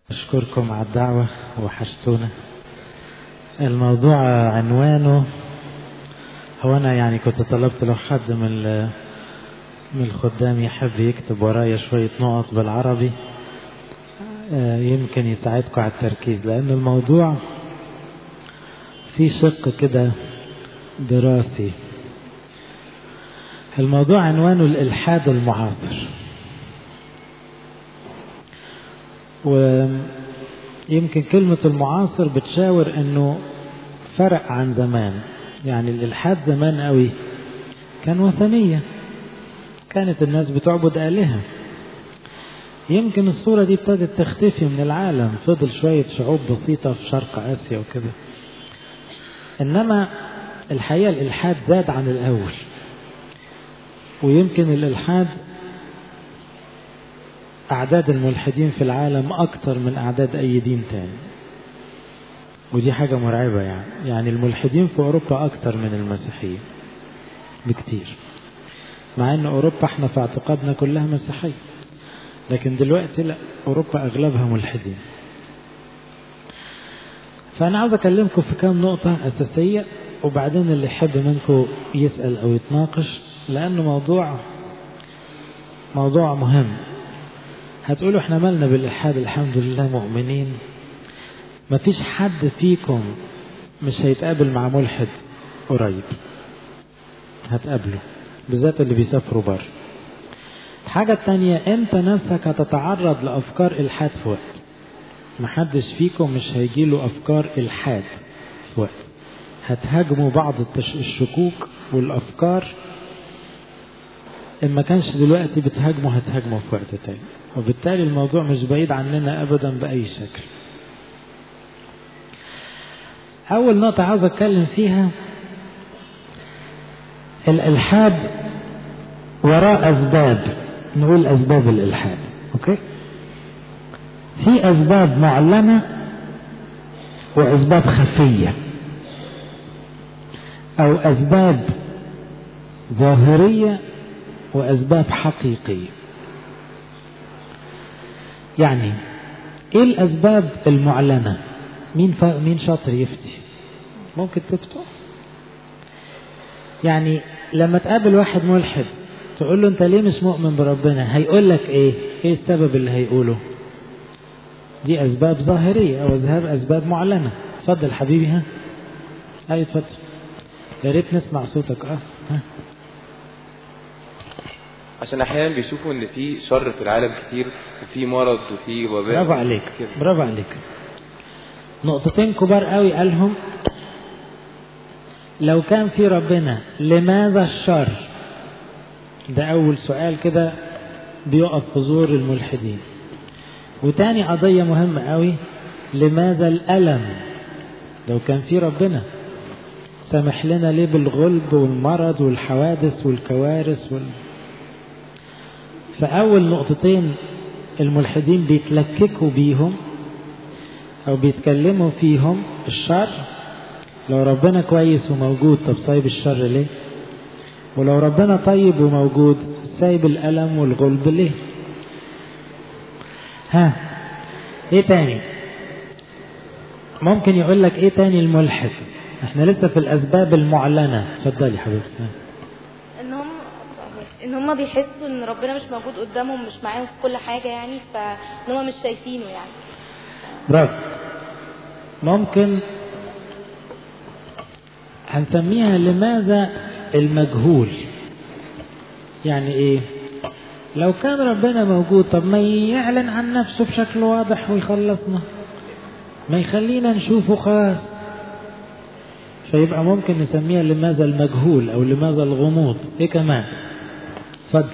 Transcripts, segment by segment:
أشكركم على الدعوة وحشتونا الموضوع عنوانه هو أنا يعني كنت طلبت لو حد من من الخدام يحب يكتب ورايا شوية نقط بالعربي يمكن يساعدكم على التركيز لأن الموضوع في شق كده دراسي الموضوع عنوانه الإلحاد المعاصر ويمكن كلمة المعاصر بتشاور انه فرق عن زمان يعني الإلحاد زمان قوي كان وثنية كانت الناس بتعبد آلهة يمكن الصورة دي ابتدت تختفي من العالم فضل شوية شعوب بسيطة في شرق آسيا وكده إنما الحقيقة الإلحاد زاد عن الأول ويمكن الإلحاد أعداد الملحدين في العالم أكتر من أعداد أي دين تاني ودي حاجة مرعبة يعني يعني الملحدين في أوروبا أكتر من المسيحيين بكتير مع أن أوروبا احنا في اعتقادنا كلها مسيحية لكن دلوقتي لا أوروبا أغلبها ملحدين فأنا عاوز أكلمكم في كام نقطة أساسية وبعدين اللي يحب منكم يسأل أو يتناقش لأنه موضوع موضوع مهم هتقولوا احنا مالنا بالإلحاد الحمد لله مؤمنين مفيش حد فيكم مش هيتقابل مع ملحد قريب هتقابله بالذات اللي بيسافروا بره الحاجة التانية انت نفسك هتتعرض لأفكار إلحاد في وقت محدش فيكم مش هيجيله أفكار إلحاد في وقت هتهاجموا بعض الشكوك والأفكار إن ما كانش دلوقتي بتهاجموا هتهاجموا في وقت تاني وبالتالي الموضوع مش بعيد عننا أبدا بأي شكل أول نقطة عاوز أتكلم فيها الإلحاد وراء أسباب نقول أسباب الإلحاد أوكي في أسباب معلنة وأسباب خفية أو أسباب ظاهرية وأسباب حقيقية يعني إيه الأسباب المعلنة مين ف... مين شاطر يفتي ممكن تفتوا يعني لما تقابل واحد ملحد تقول له انت ليه مش مؤمن بربنا هيقول لك ايه ايه السبب اللي هيقوله دي اسباب ظاهرية او اسباب اسباب معلنة اتفضل حبيبي ها اي اتفضل يا ريت نسمع صوتك اه ها عشان احيانا بيشوفوا ان في شر في العالم كتير وفي مرض وفي وباء برافو عليك برافو عليك نقطتين كبار قوي قالهم لو كان في ربنا لماذا الشر ده اول سؤال كده بيقف في زور الملحدين وتاني قضية مهمة قوي لماذا الألم لو كان في ربنا سامح لنا ليه بالغلب والمرض والحوادث والكوارث وال... فأول نقطتين الملحدين بيتلككوا بيهم أو بيتكلموا فيهم الشر لو ربنا كويس وموجود طب سايب الشر ليه ولو ربنا طيب وموجود سايب الألم والغلب ليه ها ايه تاني ممكن يقول لك ايه تاني الملحد احنا لسه في الاسباب المعلنة اتفضلي حبيبتي ان هم ان هم بيحسوا ان ربنا مش موجود قدامهم مش معاهم في كل حاجة يعني فان هم مش شايفينه يعني برافو ممكن هنسميها لماذا المجهول يعني ايه لو كان ربنا موجود طب ما يعلن عن نفسه بشكل واضح ويخلصنا ما يخلينا نشوفه خاص فيبقى ممكن نسميها لماذا المجهول او لماذا الغموض ايه كمان اتفضل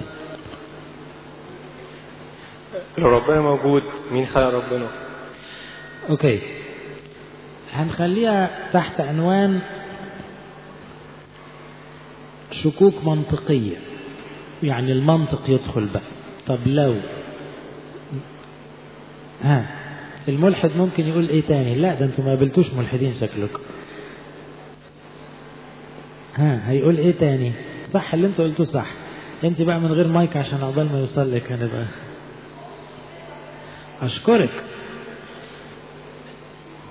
لو ربنا موجود مين خلق ربنا اوكي هنخليها تحت عنوان شكوك منطقية يعني المنطق يدخل بقى طب لو ها الملحد ممكن يقول ايه تاني لا ده انتوا ما قابلتوش ملحدين شكلكم ها هيقول ايه تاني صح اللي انتوا قلتوه صح انت بقى من غير مايك عشان عقبال ما يوصل لك انا بقى اشكرك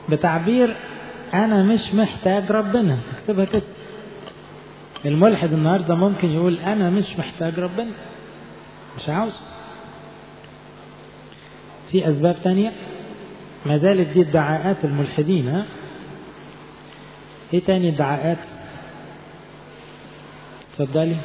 بتعبير انا مش محتاج ربنا اكتبها كده الملحد النهارده ممكن يقول انا مش محتاج ربنا مش عاوز في اسباب تانية ما زالت دي ادعاءات الملحدين ها ايه تاني ادعاءات اتفضلي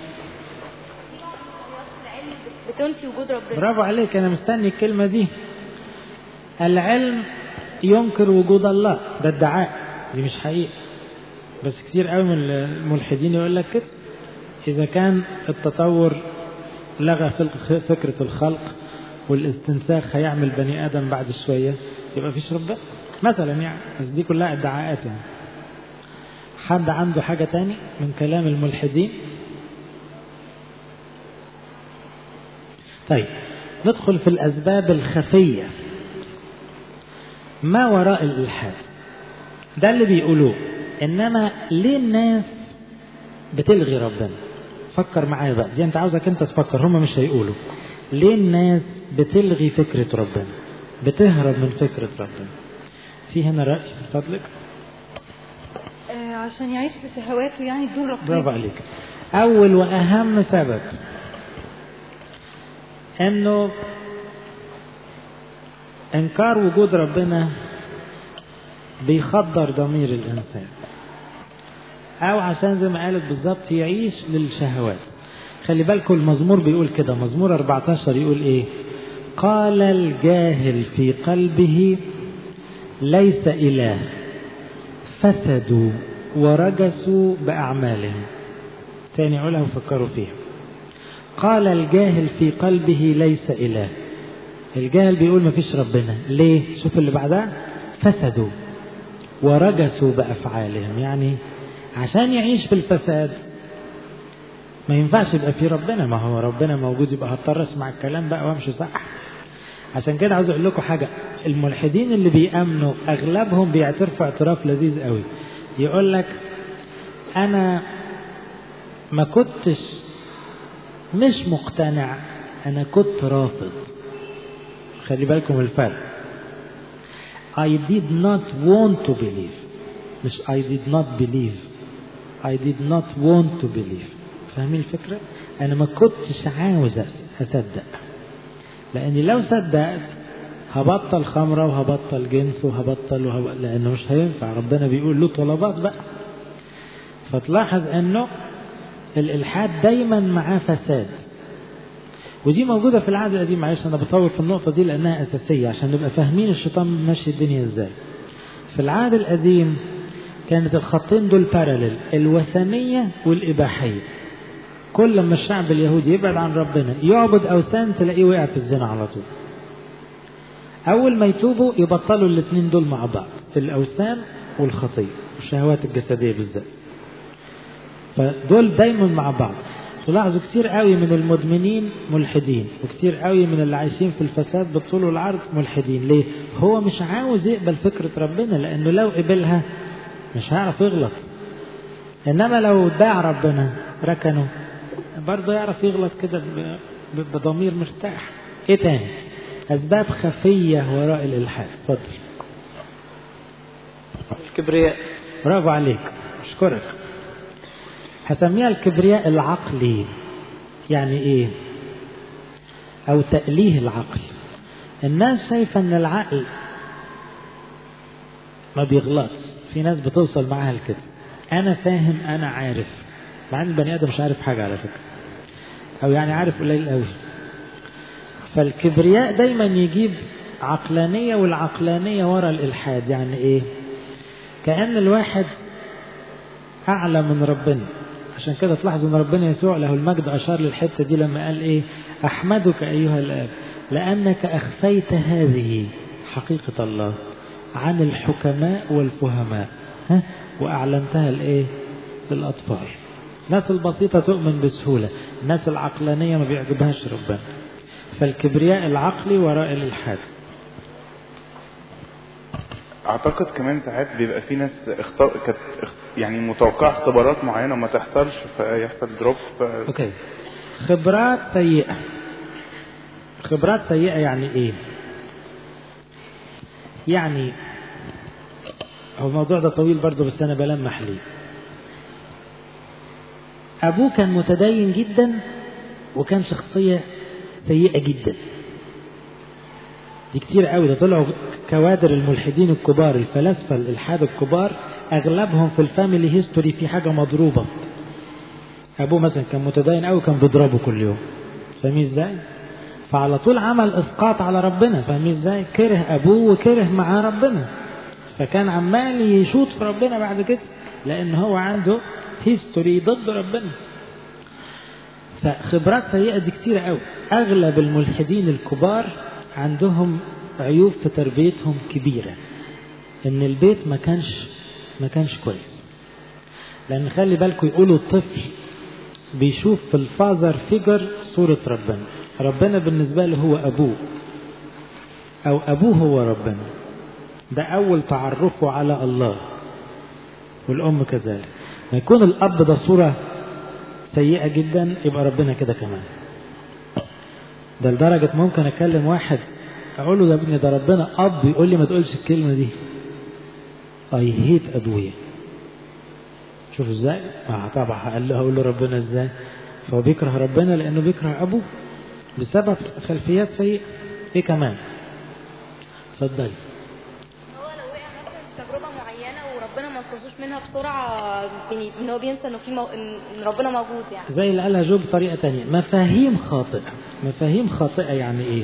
بتنفي وجود ربنا برافو عليك انا مستني الكلمه دي العلم ينكر وجود الله ده ادعاء دي مش حقيقه بس كتير قوي من الملحدين يقول لك كده اذا كان التطور لغى فك- فكره الخلق والاستنساخ هيعمل بني ادم بعد شويه يبقى فيش ربنا مثلا يعني بس دي كلها ادعاءات يعني حد عنده حاجه تاني من كلام الملحدين طيب ندخل في الأسباب الخفية ما وراء الإلحاد ده اللي بيقولوه إنما ليه الناس بتلغي ربنا فكر معايا بقى دي أنت عاوزك أنت تفكر هم مش هيقولوا ليه الناس بتلغي فكرة ربنا بتهرب من فكرة ربنا في هنا رأي من فضلك آه، عشان يعيش في شهواته يعني بدون برافو رقيب عليك أول وأهم سبب إنه إنكار وجود ربنا بيخدر ضمير الإنسان أو عشان زي ما قالت بالظبط يعيش للشهوات خلي بالكم المزمور بيقول كده مزمور 14 يقول إيه قال الجاهل في قلبه ليس إله فسدوا ورجسوا بأعمالهم تاني أقولها وفكروا فيها قال الجاهل في قلبه ليس إله الجاهل بيقول مفيش ربنا ليه شوف اللي بعدها فسدوا ورجسوا بأفعالهم يعني عشان يعيش في الفساد ما ينفعش يبقى في ربنا ما هو ربنا موجود يبقى هضطر اسمع الكلام بقى وامشي صح عشان كده عاوز اقول لكم حاجه الملحدين اللي بيامنوا اغلبهم بيعترفوا اعتراف لذيذ قوي يقول لك انا ما كنتش مش مقتنع انا كنت رافض خلي بالكم الفرق I did not want to believe مش I did not believe I did not want to believe فاهمين الفكرة أنا ما كنتش عاوز أصدق لأني لو صدقت هبطل خمرة وهبطل جنس وهبطل وهبطل لأنه مش هينفع ربنا بيقول له طلبات بقى فتلاحظ أنه الإلحاد دايما معاه فساد ودي موجودة في العهد القديم معلش أنا بطول في النقطة دي لأنها أساسية عشان نبقى فاهمين الشيطان ماشي الدنيا إزاي في العهد القديم كانت الخطين دول باراليل الوثنية والإباحية كل لما الشعب اليهودي يبعد عن ربنا يعبد أوثان تلاقيه وقع في الزنا على طول أول ما يتوبوا يبطلوا الاثنين دول مع بعض الأوثان والخطية والشهوات الجسدية بالذات فدول دايما مع بعض تلاحظوا كتير قوي من المدمنين ملحدين وكتير قوي من اللي عايشين في الفساد بالطول والعرض ملحدين ليه هو مش عاوز يقبل فكرة ربنا لأنه لو قبلها مش هيعرف يغلط إنما لو داع ربنا ركنه برضه يعرف يغلط كده بضمير مرتاح ايه تاني اسباب خفية وراء الالحاد اتفضل الكبرياء برافو عليك اشكرك هسميها الكبرياء العقلي يعني ايه او تأليه العقل الناس شايفة ان العقل ما بيغلطش في ناس بتوصل معاها لكده انا فاهم انا عارف مع ان البني ادم مش عارف حاجه على فكره او يعني عارف قليل قوي فالكبرياء دايما يجيب عقلانيه والعقلانيه ورا الالحاد يعني ايه كان الواحد اعلى من ربنا عشان كده تلاحظوا ان ربنا يسوع له المجد اشار للحته دي لما قال ايه احمدك ايها الاب لانك اخفيت هذه حقيقه الله عن الحكماء والفهماء ها واعلنتها لايه للاطفال الناس البسيطة تؤمن بسهولة الناس العقلانية ما بيعجبهاش ربنا فالكبرياء العقلي وراء الإلحاد اعتقد كمان ساعات بيبقى في ناس اختار كانت اخ- يعني متوقعه اختبارات معينه ما تحصلش فيحصل دروب ف... أوكي خبرات سيئة خبرات سيئة يعني إيه يعني هو الموضوع ده طويل برضه بس أنا بلمح ليه أبوه كان متدين جدا وكان شخصية سيئة جدا دي كتير قوي ده طلعوا كوادر الملحدين الكبار الفلاسفة الإلحاد الكبار أغلبهم في الفاميلي هيستوري في حاجة مضروبة أبوه مثلا كان متدين قوي كان بيضربه كل يوم فاهمين ازاي؟ فعلى طول عمل إسقاط على ربنا فاهمين ازاي؟ كره أبوه وكره معاه ربنا فكان عمال يشوط في ربنا بعد كده لأن هو عنده هيستوري ضد ربنا فخبرات سيئة دي كتير قوي أغلب الملحدين الكبار عندهم عيوب في تربيتهم كبيرة إن البيت ما كانش ما كانش كويس لأن خلي بالكم يقولوا الطفل بيشوف في الفازر فيجر صورة ربنا ربنا بالنسبة له هو أبوه أو أبوه هو ربنا ده أول تعرفه على الله والأم كذلك ما يكون الأب ده صورة سيئة جدا يبقى ربنا كده كمان ده لدرجة ممكن أكلم واحد أقول له ده ابني ده ربنا أب يقول لي ما تقولش الكلمة دي أي هيت أبويا شوف ازاي؟ آه طبعا هقول له هقول له ربنا ازاي؟ فهو بيكره ربنا لأنه بيكره أبوه بسبب خلفيات سيئة إيه كمان؟ اتفضلي هو لو وقع مثلا في تجربه معينه وربنا ما انقذوش منها بسرعه يعني ان هو بينسى انه في مو... ان ربنا موجود يعني زي اللي قالها جو بطريقة تانية مفاهيم خاطئة مفاهيم خاطئة يعني ايه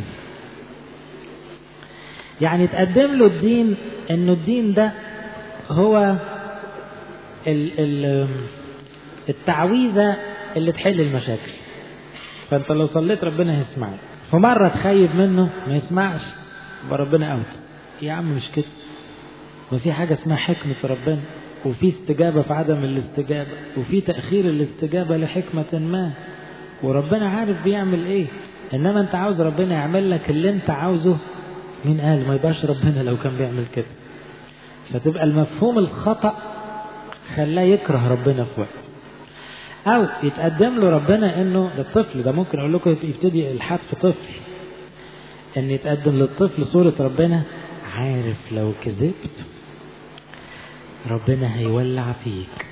يعني تقدم له الدين انه الدين ده هو ال ال التعويذة اللي تحل المشاكل فانت لو صليت ربنا هيسمعك فمرة تخيب منه ما يسمعش يبقى ربنا اوت يا عم مش كده ما في حاجة اسمها حكمة ربنا وفي استجابة في عدم الاستجابة وفي تأخير الاستجابة لحكمة ما وربنا عارف بيعمل ايه انما انت عاوز ربنا يعمل لك اللي انت عاوزه مين قال ما يبقاش ربنا لو كان بيعمل كده فتبقى المفهوم الخطأ خلاه يكره ربنا في وقت او يتقدم له ربنا انه ده الطفل ده ممكن اقول لكم يبتدي الحاد في طفل ان يتقدم للطفل صورة ربنا عارف لو كذبت ربنا هيولع فيك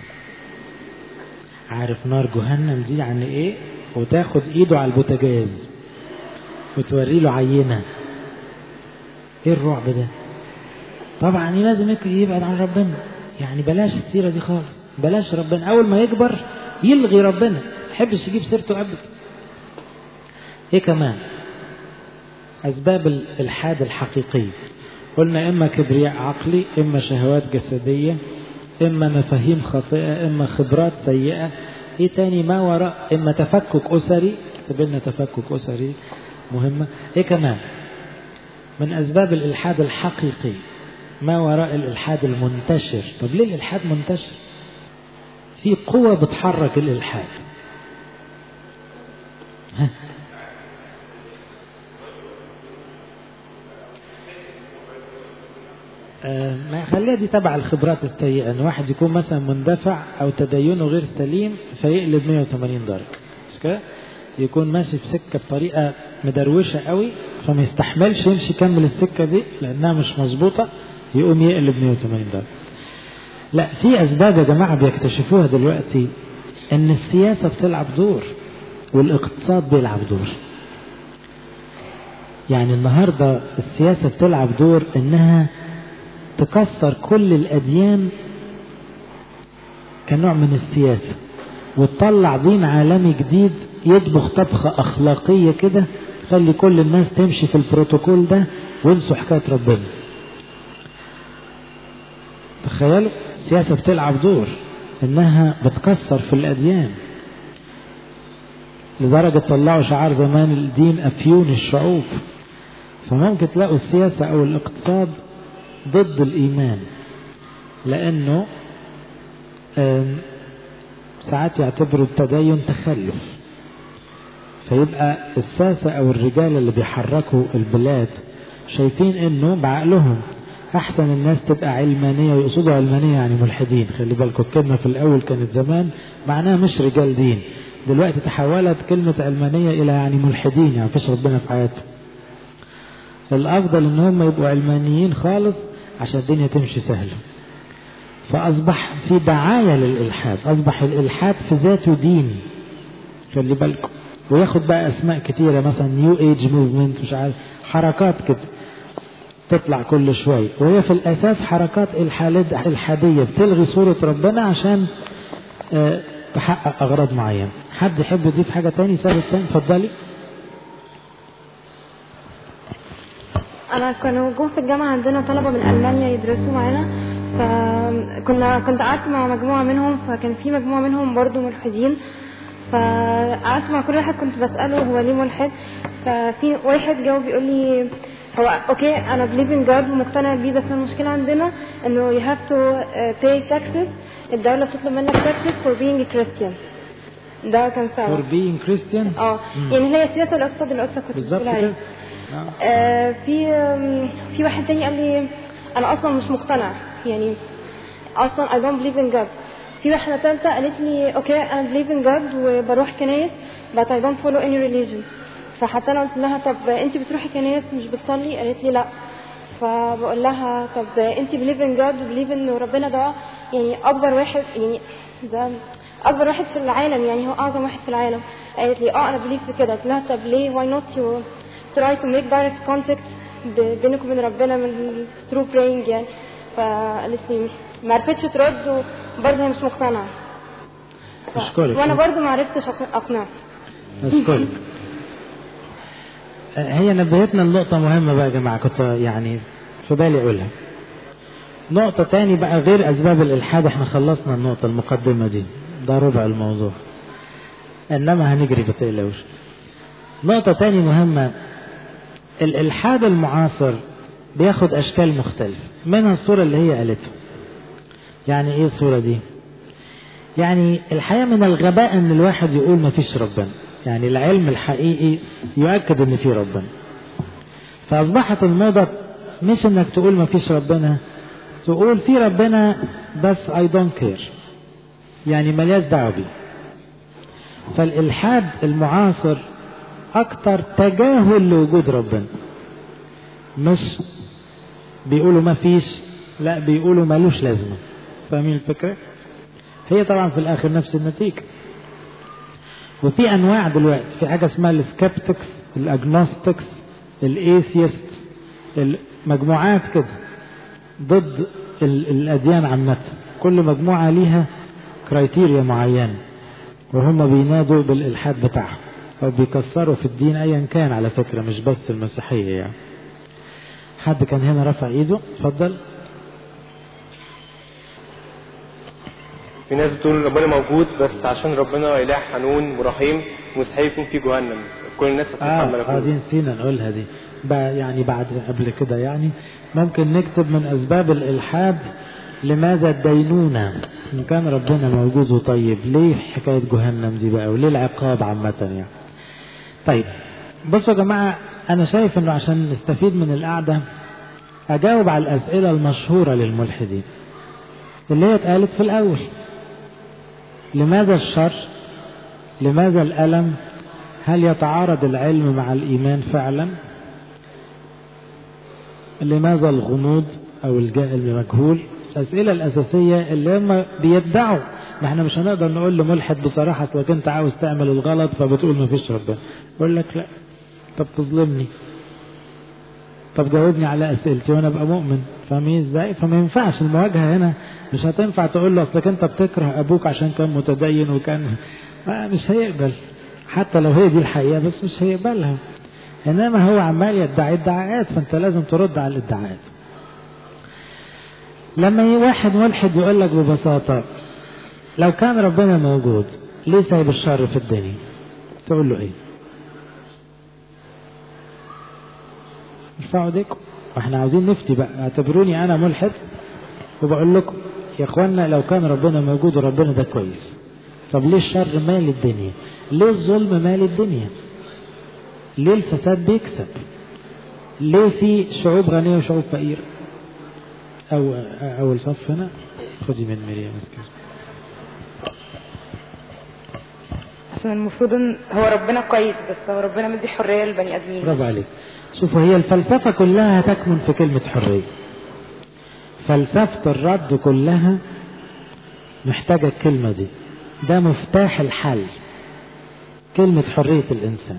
عارف نار جهنم دي يعني ايه وتاخد ايده على البوتاجاز وتوري له عينة ايه الرعب ده طبعا لازم يبعد عن ربنا يعني بلاش السيرة دي خالص بلاش ربنا اول ما يكبر يلغي ربنا ما يحبش يجيب سيرته ابدا ايه كمان اسباب الالحاد الحقيقيه قلنا إما كبرياء عقلي إما شهوات جسدية إما مفاهيم خاطئة إما خبرات سيئة إيه تاني ما وراء إما تفكك أسري اكتب تفكك أسري مهمة إيه كمان من أسباب الإلحاد الحقيقي ما وراء الإلحاد المنتشر طب ليه الإلحاد منتشر في قوة بتحرك الإلحاد ها ما خليها دي تبع الخبرات السيئة ان واحد يكون مثلا مندفع او تدينه غير سليم فيقلب 180 درجة مش كده يكون ماشي في سكة بطريقة مدروشة قوي فما يستحملش يمشي يكمل السكة دي لانها مش مظبوطة يقوم يقلب 180 درجة لا في اسباب يا جماعة بيكتشفوها دلوقتي ان السياسة بتلعب دور والاقتصاد بيلعب دور يعني النهاردة السياسة بتلعب دور انها تكسر كل الأديان كنوع من السياسة وتطلع دين عالمي جديد يطبخ طبخة أخلاقية كده خلي كل الناس تمشي في البروتوكول ده وينسوا حكاية ربنا تخيلوا السياسة بتلعب دور انها بتكسر في الأديان لدرجة طلعوا شعار زمان الدين أفيون الشعوب فممكن تلاقوا السياسة أو الاقتصاد ضد الإيمان لأنه ساعات يعتبروا التدين تخلف فيبقى الساسة أو الرجال اللي بيحركوا البلاد شايفين إنه بعقلهم أحسن الناس تبقى علمانية ويقصدوا علمانية يعني ملحدين خلي بالكم الكلمة في الأول كانت زمان معناها مش رجال دين دلوقتي تحولت كلمة علمانية إلى يعني ملحدين يعني مفيش ربنا في حياتهم الأفضل إن هم يبقوا علمانيين خالص عشان الدنيا تمشي سهلة فأصبح في دعاية للإلحاد أصبح الإلحاد في ذاته دين خلي بالكم وياخد بقى أسماء كتيرة مثلا نيو ايج موفمنت مش عارف حركات كده تطلع كل شوية وهي في الأساس حركات الحالد- الحادية بتلغي صورة ربنا عشان آه، تحقق أغراض معينة حد يحب يضيف حاجة تاني سابق تاني اتفضلي انا كانوا جم في الجامعه عندنا طلبه من المانيا يدرسوا معانا فكنا كنت قعدت مع مجموعه منهم فكان في مجموعه منهم برضو ملحدين فقعدت مع كل واحد كنت بساله هو ليه ملحد ففي واحد جاوب بيقول لي هو اوكي انا بليف ان جاد ومقتنع بيه بس المشكله عندنا انه you have to uh, pay taxes الدوله بتطلب منك taxes for being a Christian ده كان for سبب being Christian اه يعني هي سياسه الاقتصاد اللي قلت كنت بالظبط بتقول عليها. كده آه. آه، في آم، في واحد تاني قال لي انا اصلا مش مقتنع يعني اصلا I don't believe in God في واحدة تالتة قالت لي اوكي انا believe in God وبروح كنايس but I don't follow any religion فحتى انا قلت لها طب انت بتروحي كنايس مش بتصلي قالت لي لا فبقول لها طب انت believe in God وبelieve ان ربنا ده يعني اكبر واحد يعني ده اكبر واحد في العالم يعني هو اعظم واحد في العالم قالت لي اه انا بليف في كده قلت لها طب ليه why not you try to make direct contact ب- بينك وبين ربنا من through praying يعني فقالت لي ما عرفتش ترد وبرضه هي مش مقتنعه ف- أشكرك. وانا برضه ما عرفتش أق- اقنعها أشكرك هي نبهتنا لنقطة مهمة بقى يا جماعة كنت يعني في بالي أقولها نقطة تاني بقى غير أسباب الإلحاد احنا خلصنا النقطة المقدمة دي ده ربع الموضوع إنما هنجري بتقلقوش نقطة تاني مهمة الإلحاد المعاصر بياخد أشكال مختلفة منها الصورة اللي هي قالتها يعني إيه الصورة دي يعني الحقيقة من الغباء ان الواحد يقول ما فيش ربنا يعني العلم الحقيقي يؤكد ان في ربنا فاصبحت الموضة مش انك تقول ما فيش ربنا تقول في ربنا بس I don't care يعني ملياش دعوة بيه فالإلحاد المعاصر أكتر تجاهل لوجود ربنا مش بيقولوا ما فيش لا بيقولوا ملوش لازمة فاهمين الفكرة؟ هي طبعا في الاخر نفس النتيجة وفي انواع دلوقتي في حاجة اسمها السكبتكس الاجنوستكس الايثيست المجموعات كده ضد ال- الاديان عامة كل مجموعة ليها كرايتيريا معينة وهم بينادوا بالالحاد بتاعهم او بيكسروا في الدين ايا كان على فكرة مش بس المسيحية يعني حد كان هنا رفع ايده اتفضل في ناس بتقول ربنا موجود بس عشان ربنا إله حنون ورحيم مستحيل يكون في جهنم كل الناس هتتحمل اه, آه ملكوت دي نسينا نقولها دي بقى يعني بعد قبل كده يعني ممكن نكتب من اسباب الالحاد لماذا الدينونة ان كان ربنا موجود وطيب ليه حكاية جهنم دي بقى وليه العقاب عامة يعني طيب بصوا يا جماعة انا شايف انه عشان نستفيد من القعدة اجاوب على الاسئلة المشهورة للملحدين اللي هي اتقالت في الاول لماذا الشر لماذا الألم هل يتعارض العلم مع الإيمان فعلا لماذا الغموض أو الجهل المجهول الأسئلة الأساسية اللي هم بيدعوا ما احنا مش هنقدر نقول لملحد بصراحة لو كنت عاوز تعمل الغلط فبتقول ما فيش ربنا يقول لك لا طب تظلمني طب جاوبني على اسئلتي وانا ابقى مؤمن فاهمين ازاي فما ينفعش المواجهه هنا مش هتنفع تقول له اصلك انت بتكره ابوك عشان كان متدين وكان ما مش هيقبل حتى لو هي دي الحقيقه بس مش هيقبلها انما هو عمال يدعي ادعاءات فانت لازم ترد على الادعاءات لما ي- واحد ملحد يقول لك ببساطه لو كان ربنا موجود ليه سايب الشر في الدنيا تقول له ايه ارفعوا ايديكم واحنا عاوزين نفتي بقى اعتبروني انا ملحد وبقول لكم يا اخوانا لو كان ربنا موجود وربنا ده كويس طب ليه الشر مال الدنيا ليه الظلم مال الدنيا ليه الفساد بيكسب ليه في شعوب غنية وشعوب فقيرة أو أول صف هنا خدي من مريم اسكيز عشان المفروض ان هو ربنا كويس بس هو ربنا مدي حريه للبني ادمين برافو عليك شوفوا هي الفلسفة كلها تكمن في كلمة حرية فلسفة الرد كلها محتاجة الكلمة دي ده مفتاح الحل كلمة حرية الإنسان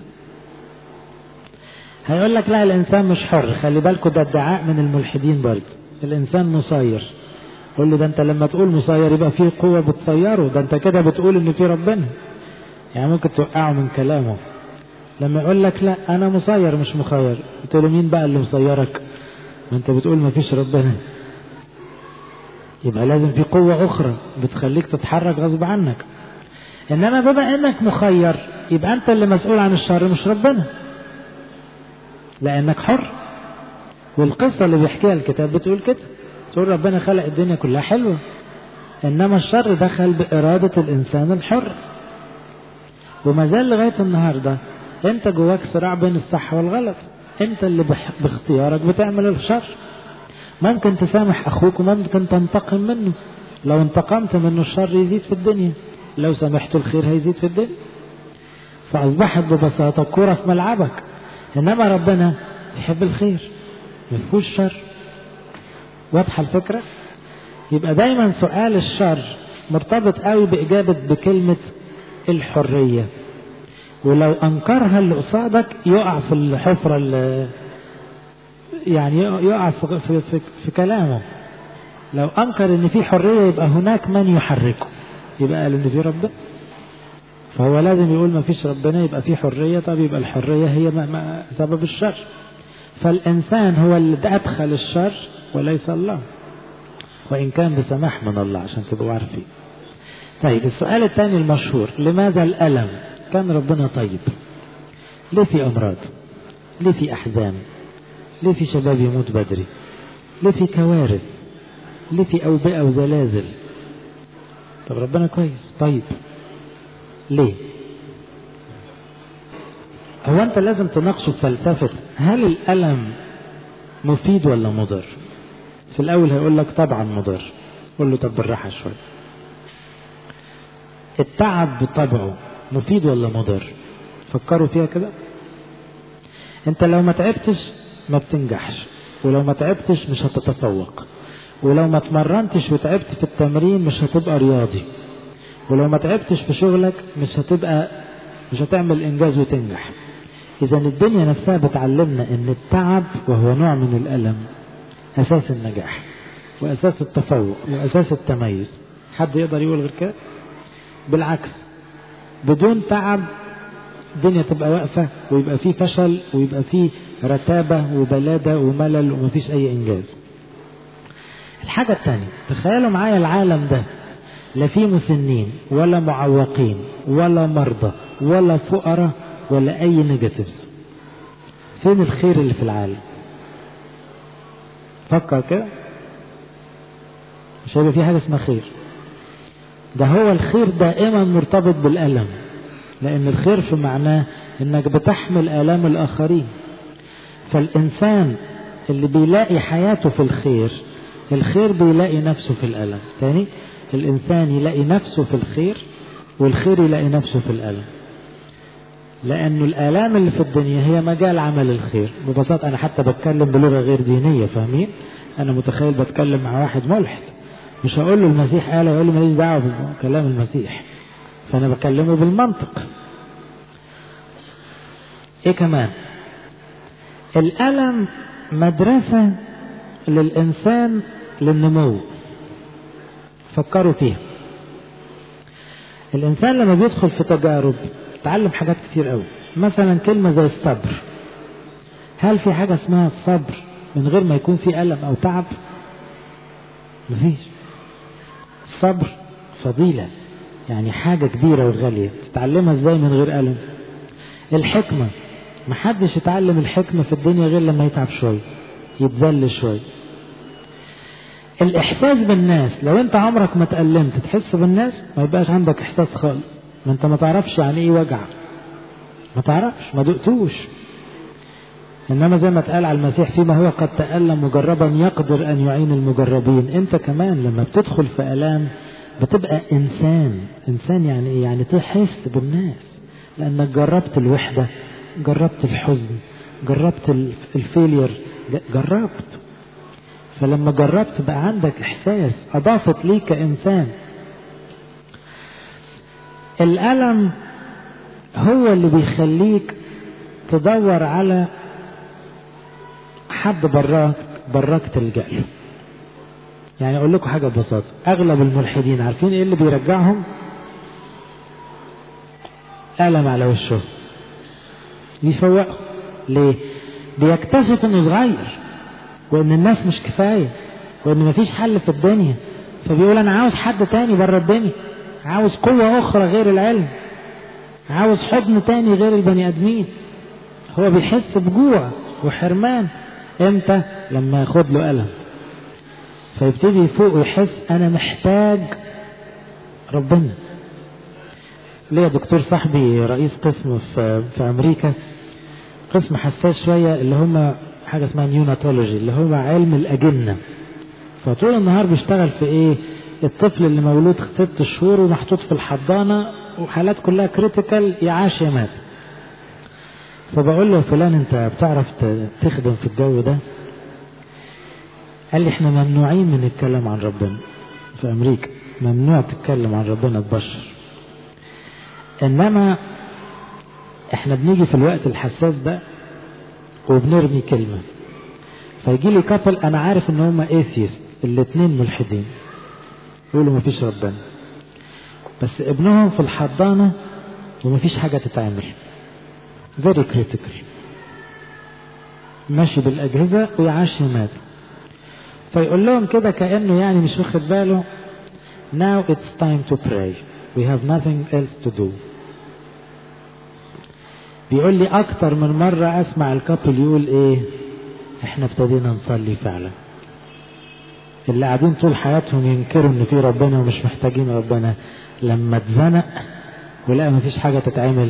هيقول لك لا الإنسان مش حر خلي بالكوا ده ادعاء من الملحدين برضه الإنسان مسير قول له ده أنت لما تقول مسير يبقى فيه قوة بتسيره ده أنت كده بتقول إن في ربنا يعني ممكن توقعه من كلامه لما يقول لك لا أنا مسير مش مخير قلت له مين بقى اللي مسيرك ما أنت بتقول ما فيش ربنا يبقى لازم في قوة أخرى بتخليك تتحرك غصب عنك إنما بما إنك مخير يبقى أنت اللي مسؤول عن الشر مش ربنا لأنك حر والقصة اللي بيحكيها الكتاب بتقول كده تقول ربنا خلق الدنيا كلها حلوة إنما الشر دخل بإرادة الإنسان الحر وما زال لغاية النهاردة أنت جواك صراع بين الصح والغلط أنت اللي بح- باختيارك بتعمل الشر ممكن تسامح أخوك وممكن تنتقم منه لو انتقمت منه الشر يزيد في الدنيا لو سامحته الخير هيزيد في الدنيا فأصبحت ببساطة كرة في ملعبك إنما ربنا يحب الخير ما فيهوش شر واضحة الفكرة يبقى دايما سؤال الشر مرتبط قوي بإجابة بكلمة الحرية ولو أنكرها اللي قصادك يقع في الحفرة اللي يعني يقع في, في, في, في كلامه لو أنكر إن في حرية يبقى هناك من يحركه يبقى قال إن في ربنا فهو لازم يقول ما فيش ربنا يبقى في حرية طب يبقى الحرية هي ما ما سبب الشر فالإنسان هو اللي أدخل الشر وليس الله وإن كان بسماح من الله عشان تبقوا عارفين طيب السؤال الثاني المشهور لماذا الألم كان ربنا طيب ليه في أمراض ليه في أحزان ليه في شباب يموت بدري ليه في كوارث ليه في أوبئة وزلازل طب ربنا كويس طيب ليه هو أنت لازم تناقشه فلسفة هل الألم مفيد ولا مضر في الأول هيقول لك طبعا مضر قول له طب بالراحة شوية التعب بطبعه مفيد ولا مضر فكروا فيها كده انت لو ما تعبتش ما بتنجحش ولو ما تعبتش مش هتتفوق ولو ما اتمرنتش وتعبت في التمرين مش هتبقى رياضي ولو ما تعبتش في شغلك مش هتبقى مش هتعمل انجاز وتنجح اذا الدنيا نفسها بتعلمنا ان التعب وهو نوع من الالم اساس النجاح واساس التفوق واساس التميز حد يقدر يقول غير كده بالعكس بدون تعب الدنيا تبقى واقفة ويبقى فيه فشل ويبقى فيه رتابة وبلادة وملل ومفيش أي إنجاز الحاجة الثانية تخيلوا معايا العالم ده لا فيه مسنين ولا معوقين ولا مرضى ولا فقراء ولا أي نيجاتيفز فين الخير اللي في العالم فكر كده مش هيبقى في حاجة اسمها خير ده هو الخير دائما مرتبط بالألم لأن الخير في معناه إنك بتحمل آلام الآخرين فالإنسان اللي بيلاقي حياته في الخير الخير بيلاقي نفسه في الألم تاني الإنسان يلاقي نفسه في الخير والخير يلاقي نفسه في الألم لأنه الآلام اللي في الدنيا هي مجال عمل الخير ببساطة أنا حتى بتكلم بلغة غير دينية فاهمين أنا متخيل بتكلم مع واحد ملحد مش هقول له المسيح قال يقول لي ماليش دعوة بكلام المسيح فأنا بكلمه بالمنطق إيه كمان الألم مدرسة للإنسان للنمو فكروا فيها الإنسان لما بيدخل في تجارب تعلم حاجات كتير قوي مثلا كلمة زي الصبر هل في حاجة اسمها الصبر من غير ما يكون في ألم أو تعب مفيش الصبر فضيلة يعني حاجة كبيرة وغالية تتعلمها ازاي من غير ألم الحكمة محدش يتعلم الحكمة في الدنيا غير لما يتعب شوية يتذل شوية الإحساس بالناس لو أنت عمرك ما تألمت تحس بالناس ما يبقاش عندك إحساس خالص ما أنت ما تعرفش يعني إيه وجع ما تعرفش ما دقتوش إنما زي ما اتقال على المسيح فيما هو قد تألم مجربا يقدر أن يعين المجربين أنت كمان لما بتدخل في ألام بتبقى إنسان إنسان يعني إيه يعني تحس بالناس لأنك جربت الوحدة جربت الحزن جربت الفيلير جربت فلما جربت بقى عندك إحساس أضافت ليك كإنسان الألم هو اللي بيخليك تدور على حد براك براك تلجأ له يعني أقول لكم حاجة ببساطة أغلب الملحدين عارفين إيه اللي بيرجعهم ألم على وشه يفوقه ليه بيكتشف انه صغير وان الناس مش كفاية وان مفيش حل في الدنيا فبيقول انا عاوز حد تاني بره الدنيا عاوز قوة اخرى غير العلم عاوز حضن تاني غير البني ادمين هو بيحس بجوع وحرمان امتى لما ياخد له ألم فيبتدي يفوق ويحس انا محتاج ربنا ليا دكتور صاحبي رئيس قسم في, في امريكا قسم حساس شوية اللي هم حاجة اسمها نيوناتولوجي اللي هو علم الأجنة فطول النهار بيشتغل في ايه الطفل اللي مولود ست شهور ومحطوط في الحضانة وحالات كلها كريتيكال يعاش يا مات فبقول له فلان انت بتعرف تخدم في الجو ده قال لي احنا ممنوعين من الكلام عن ربنا في امريكا ممنوع تتكلم عن ربنا تبشر انما احنا بنيجي في الوقت الحساس ده وبنرمي كلمة فيجي لي كابل انا عارف ان هم ايثيست الاتنين ملحدين يقولوا مفيش ربنا بس ابنهم في الحضانة ومفيش حاجة تتعمل very critical ماشي بالأجهزة ويعاش مات فيقول لهم كده كأنه يعني مش واخد باله now it's time to pray we have nothing else to do بيقول لي اكتر من مرة اسمع الكابل يقول ايه احنا ابتدينا نصلي فعلا اللي قاعدين طول حياتهم ينكروا ان في ربنا ومش محتاجين ربنا لما اتزنق ولقى مفيش حاجة تتعمل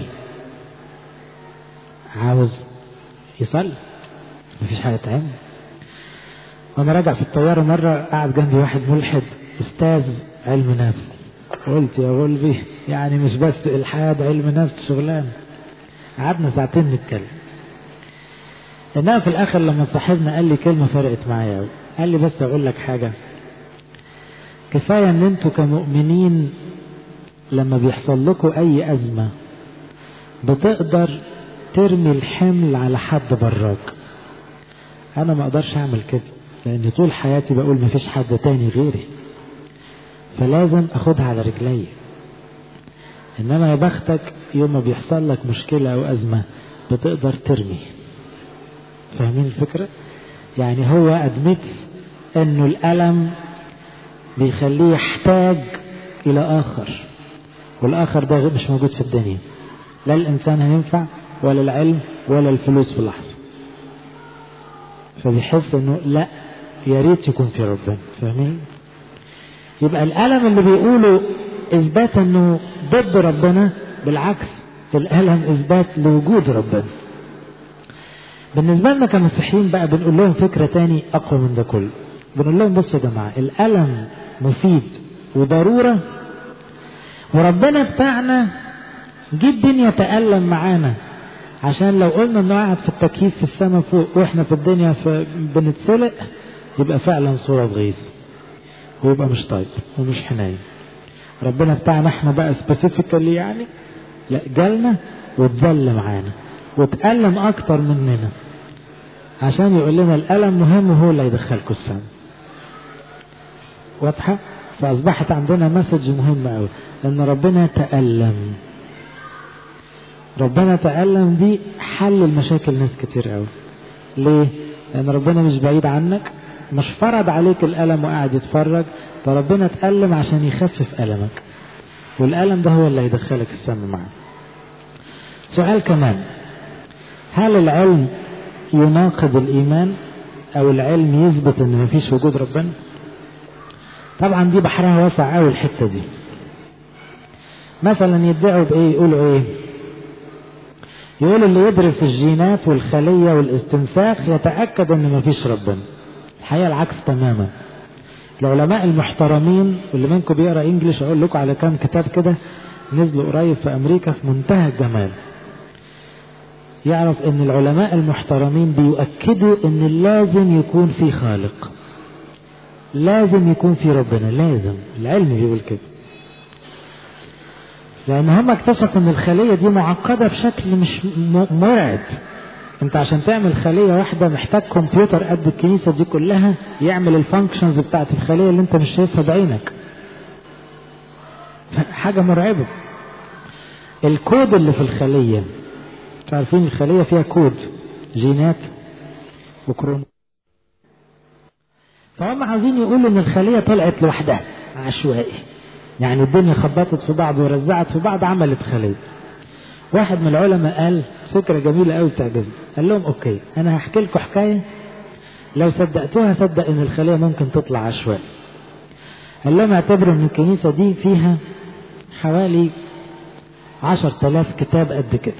عاوز يصلي مفيش حاجة تتعمل وانا راجع في الطيارة مرة قاعد جنبي واحد ملحد استاذ علم نفس قلت يا غلبي يعني مش بس الحاد علم نفس شغلانه قعدنا ساعتين نتكلم انما في الاخر لما صاحبنا قال لي كلمة فرقت معايا قوي قال لي بس اقول لك حاجة كفاية ان انتوا كمؤمنين لما بيحصل لكم اي ازمة بتقدر ترمي الحمل على حد براك انا ما اقدرش اعمل كده لاني طول حياتي بقول مفيش حد تاني غيري فلازم اخدها على رجلي انما يا بختك يوم ما بيحصل لك مشكلة او ازمة بتقدر ترمي فاهمين الفكرة يعني هو ادمت انه الالم بيخليه يحتاج الى اخر والاخر ده مش موجود في الدنيا لا الانسان هينفع ولا العلم ولا الفلوس في لحظة فبيحس انه لا يا ريت يكون في ربنا فاهمين يبقى الالم اللي بيقوله اثبات انه ضد ربنا بالعكس الالم اثبات لوجود ربنا بالنسبة لنا كمسيحيين بقى بنقول لهم فكرة تاني اقوى من ده كله بنقول لهم بصوا يا جماعة الالم مفيد وضرورة وربنا بتاعنا جه الدنيا تألم معانا عشان لو قلنا انه قاعد في التكييف في السماء فوق واحنا في الدنيا في بنتسلق يبقى فعلا صورة غيظ ويبقى مش طيب ومش حنين ربنا بتاعنا احنا بقى سبيسيفيكالي يعني لا جالنا واتذل معانا واتألم اكتر مننا عشان يقول لنا الألم مهم وهو اللي يدخلكم السما واضحة فأصبحت عندنا مسج مهم قوي لأن ربنا تألم ربنا تألم دي حل المشاكل ناس كتير قوي ليه؟ لأن ربنا مش بعيد عنك مش فرض عليك الألم وقاعد يتفرج فربنا تألم عشان يخفف ألمك والألم ده هو اللي هيدخلك السما معاه سؤال كمان هل العلم يناقض الإيمان أو العلم يثبت إن مفيش وجود ربنا طبعا دي بحرها واسع قوي الحتة دي مثلا يدعوا بإيه يقولوا إيه يقولوا اللي يدرس الجينات والخلية والاستنساخ يتأكد إن مفيش ربنا الحقيقة العكس تماما العلماء المحترمين واللي منكم بيقرا انجلش اقول لكم على كام كتاب كده نزلوا قريب في امريكا في منتهى الجمال يعرف ان العلماء المحترمين بيؤكدوا ان لازم يكون في خالق لازم يكون في ربنا لازم العلم بيقول كده لان هم اكتشفوا ان الخلية دي معقدة بشكل مش م- مرعب انت عشان تعمل خلية واحدة محتاج كمبيوتر قد الكنيسة دي كلها يعمل الفانكشنز بتاعت الخلية اللي انت مش شايفها بعينك حاجة مرعبة الكود اللي في الخلية انتوا عارفين الخلية فيها كود جينات وكروم فهم عايزين يقولوا ان الخلية طلعت لوحدها عشوائي يعني الدنيا خبطت في بعض ورزعت في بعض عملت خلية واحد من العلماء قال فكرة جميلة قوي بتعجبني قال لهم اوكي انا هحكي لكم حكاية لو صدقتوها صدق ان الخلية ممكن تطلع عشوائي قال لهم اعتبروا ان الكنيسة دي فيها حوالي عشر تلاف كتاب قد كده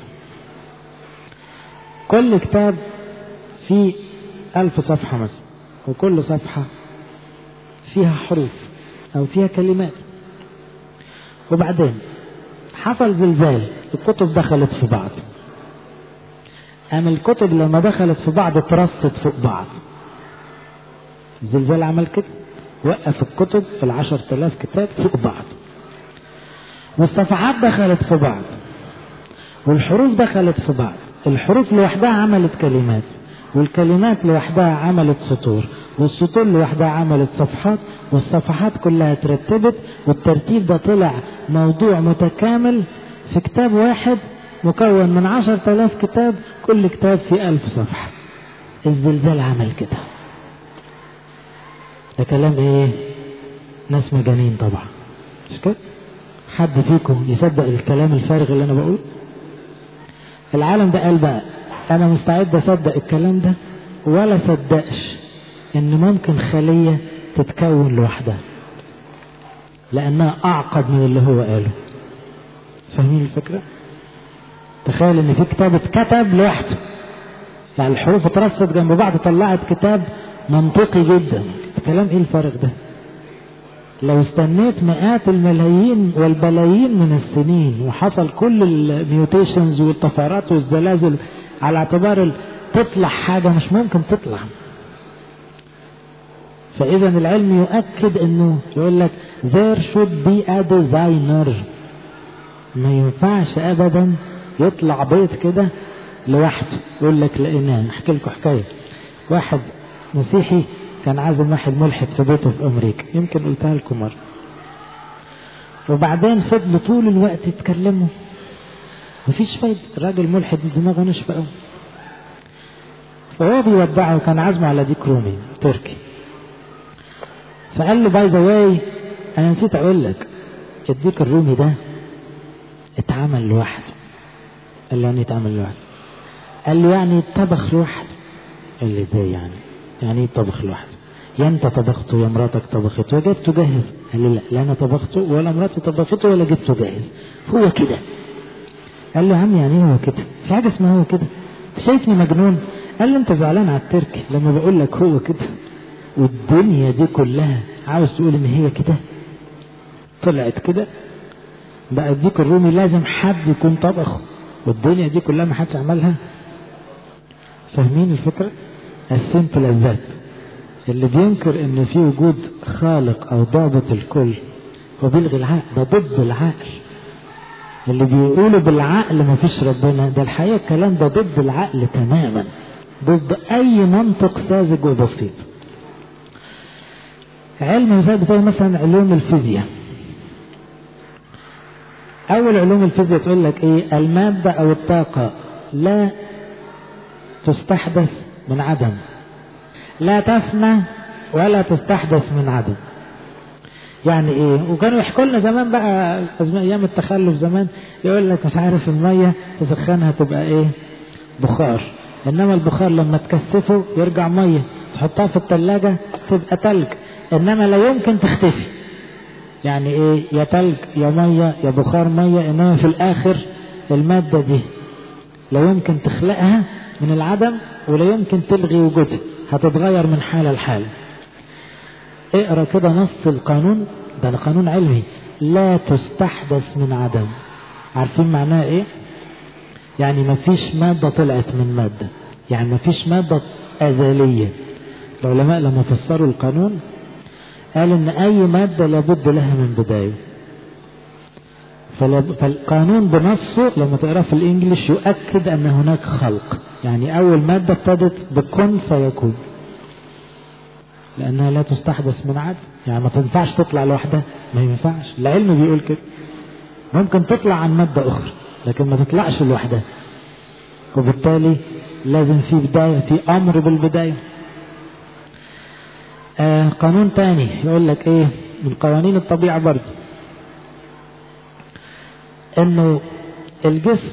كل كتاب فيه ألف صفحة مثلا وكل صفحة فيها حروف أو فيها كلمات وبعدين حصل زلزال الكتب دخلت في بعض أم الكتب لما دخلت في بعض اترصت فوق بعض الزلزال عمل كده وقف الكتب في العشر تلاف كتاب فوق بعض والصفحات دخلت في بعض والحروف دخلت في بعض الحروف لوحدها عملت كلمات والكلمات لوحدها عملت سطور والسطور لوحدها عملت صفحات والصفحات كلها ترتبت والترتيب ده طلع موضوع متكامل في كتاب واحد مكون من عشر تلاف كتاب كل كتاب فيه ألف صفحة الزلزال عمل كده ده كلام ايه ناس مجانين طبعا مش كده حد فيكم يصدق الكلام الفارغ اللي انا بقوله العالم ده قال بقى انا مستعد اصدق الكلام ده ولا صدقش ان ممكن خلية تتكون لوحدها لانها اعقد من اللي هو قاله فاهمين الفكرة تخيل ان في كتاب اتكتب لوحده يعني الحروف اترصت جنب بعض طلعت كتاب منطقي جدا كلام ايه الفرق ده لو استنيت مئات الملايين والبلايين من السنين وحصل كل الميوتيشنز والطفرات والزلازل على اعتبار ال- تطلع حاجة مش ممكن تطلع فإذا العلم يؤكد انه يقول لك there should be a designer ما ينفعش ابدا يطلع بيت كده لوحده يقول لك لقيناه احكي لكم حكايه واحد مسيحي كان عازم واحد ملحد في بيته في امريكا يمكن قلتها لكم مره وبعدين فضلوا طول الوقت يتكلموا مفيش فايدة الراجل ملحد دماغه نشفة قوي فهو بيودعه كان عازمه على ديك رومي تركي فقال له باي ذا واي انا نسيت اقول لك الديك الرومي ده اتعمل لوحده قال له يعني اتعمل لوحده قال له يعني طبخ لوحده قال لي ازاي يعني يعني ايه طبخ لوحده يا انت طبخته يا مراتك طبخته وجبته جاهز قال لي لا لا انا طبخته ولا مراتي طبخته ولا جبته جاهز هو كده قال له يا عم يعني ايه هو كده في حاجه اسمها هو كده انت شايفني مجنون قال له انت زعلان على التركي لما بقول لك هو كده والدنيا دي كلها عاوز تقول ان هي كده طلعت كده بقى الديك الرومي لازم حد يكون طبخه والدنيا دي كلها ما حدش عملها فاهمين الفكرة السيمبل از ذات اللي بينكر ان في وجود خالق او ضابط الكل هو بيلغي العقل ده ضد العقل اللي بيقولوا بالعقل ما فيش ربنا ده الحقيقة الكلام ده ضد العقل تماما ضد اي منطق ساذج وبسيط علم زي زي مثلا علوم الفيزياء اول علوم الفيزياء تقول لك ايه المادة او الطاقة لا تستحدث من عدم لا تفنى ولا تستحدث من عدم يعني ايه وكانوا يحكوا لنا زمان بقى أزم- ايام التخلف زمان يقول لك مش عارف الميه تسخنها تبقى ايه بخار انما البخار لما تكثفه يرجع ميه تحطها في الثلاجه تبقى تلج انما لا يمكن تختفي يعني ايه يا تلج يا ميه يا بخار ميه انما في الاخر الماده دي لا يمكن تخلقها من العدم ولا يمكن تلغي وجودها هتتغير من حالة لحالة اقرا كده نص القانون ده قانون علمي لا تستحدث من عدم عارفين معناه ايه يعني ما فيش مادة طلعت من مادة يعني ما فيش مادة أزلية العلماء لما فسروا القانون قال ان اي مادة لابد لها من بداية فلاب- فالقانون بنصه لما تقراه في الانجليش يؤكد ان هناك خلق يعني اول مادة ابتدت بكن فيكون لانها لا تستحدث من عدم يعني ما تنفعش تطلع لوحدها ما ينفعش العلم بيقول كده ممكن تطلع عن مادة اخرى لكن ما تطلعش لوحدها وبالتالي لازم في بداية في امر بالبداية آه قانون تاني يقول لك ايه من قوانين الطبيعة برضه انه الجسم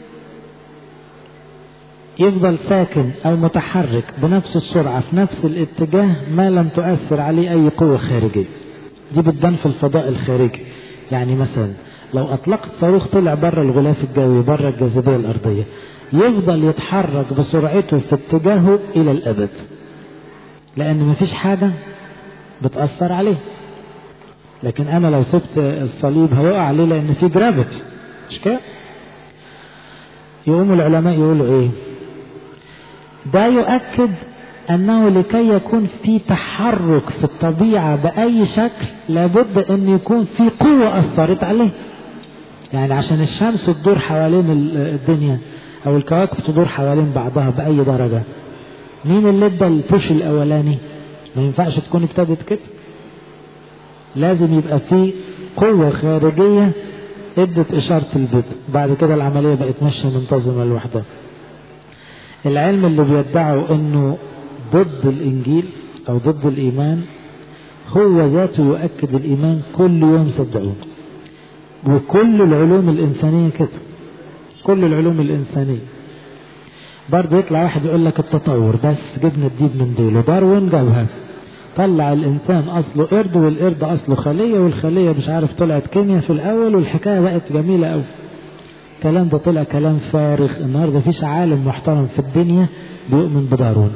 يفضل ساكن او متحرك بنفس السرعة في نفس الاتجاه ما لم تؤثر عليه اي قوة خارجية دي بتبان في الفضاء الخارجي يعني مثلا لو اطلقت صاروخ طلع بره الغلاف الجوي بره الجاذبية الارضية يفضل يتحرك بسرعته في اتجاهه الى الابد لان مفيش حاجة بتأثر عليه لكن انا لو سبت الصليب هيقع عليه لان في جرافيتي مش كده يقوم العلماء يقولوا ايه ده يؤكد انه لكي يكون في تحرك في الطبيعة باي شكل لابد ان يكون في قوة اثرت عليه يعني عشان الشمس تدور حوالين ال- الدنيا او الكواكب تدور حوالين بعضها باي درجة مين اللي ادى البوش الاولاني ما ينفعش تكون ابتدت كده لازم يبقى في قوة خارجية ادت اشارة البدء بعد كده العملية بقت ماشية منتظمة لوحدها العلم اللي بيدعوا انه ضد الانجيل او ضد الايمان هو ذاته يؤكد الايمان كل يوم صدقون وكل العلوم الانسانية كده كل العلوم الانسانية برضه يطلع واحد يقول لك التطور بس جبنا الديب من ديله داروين جابها طلع الانسان اصله قرد والقرد اصله خلية والخلية مش عارف طلعت كيمياء في الاول والحكاية بقت جميلة قوي الكلام ده طلع كلام فارغ النهارده مفيش عالم محترم في الدنيا بيؤمن بداروين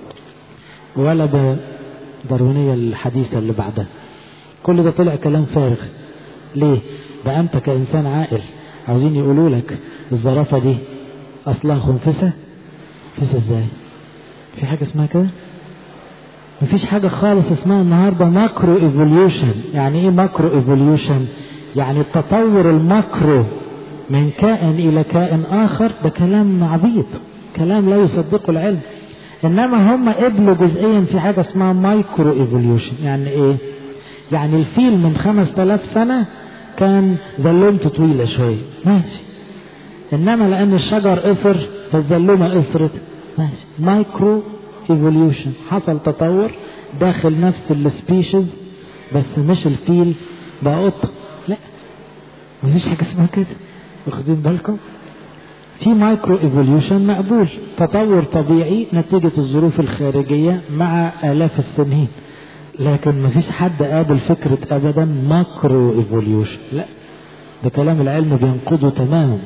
ولا بداروينية الحديثة اللي بعدها كل ده طلع كلام فارغ ليه؟ ده انت كانسان عاقل عاوزين يقولوا لك الزرافة دي اصلها خنفسة خنفسة ازاي؟ في حاجة اسمها كده؟ مفيش حاجة خالص اسمها النهاردة ماكرو ايفوليوشن يعني ايه ماكرو ايفوليوشن يعني التطور الماكرو من كائن الى كائن اخر ده كلام عبيط كلام لا يصدقه العلم انما هم قبلوا جزئيا في حاجة اسمها مايكرو ايفوليوشن يعني ايه يعني الفيل من خمس تلاف سنة كان زلومته طويلة شوية ماشي انما لان الشجر قصر فالزلومة قصرت ماشي مايكرو ايفوليوشن حصل تطور داخل نفس السبيشيز بس مش الفيل بقى قطة لا مفيش حاجة اسمها كده واخدين بالكم في مايكرو ايفوليوشن مقبول تطور طبيعي نتيجة الظروف الخارجية مع آلاف السنين لكن مفيش حد قابل فكرة ابدا ماكرو ايفوليوشن لا ده كلام العلم بينقضه تماما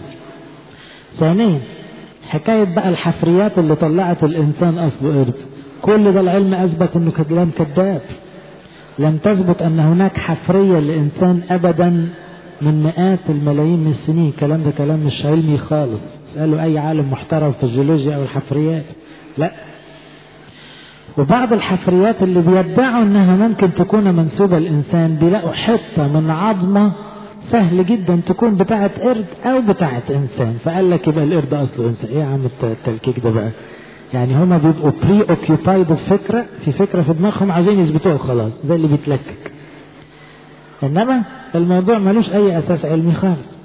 ثانيا حكاية بقى الحفريات اللي طلعت الإنسان أصله قرد كل ده العلم أثبت أنه كلام كذاب لم تثبت أن هناك حفرية لإنسان أبدا من مئات الملايين من السنين الكلام ده كلام مش علمي خالص سألوا أي عالم محترم في الجيولوجيا أو الحفريات لا وبعض الحفريات اللي بيدعوا انها ممكن تكون منسوبة للإنسان بيلاقوا حتة من عظمة سهل جدا تكون بتاعة قرد او بتاعة انسان فقال لك يبقى القرد اصله انسان ايه يا عم التلكيك ده بقى يعني هما بيبقوا بري اوكيوبايد بفكرة في فكرة في دماغهم عايزين يثبتوها خلاص زي اللي بيتلكك انما الموضوع ملوش اي اساس علمي خالص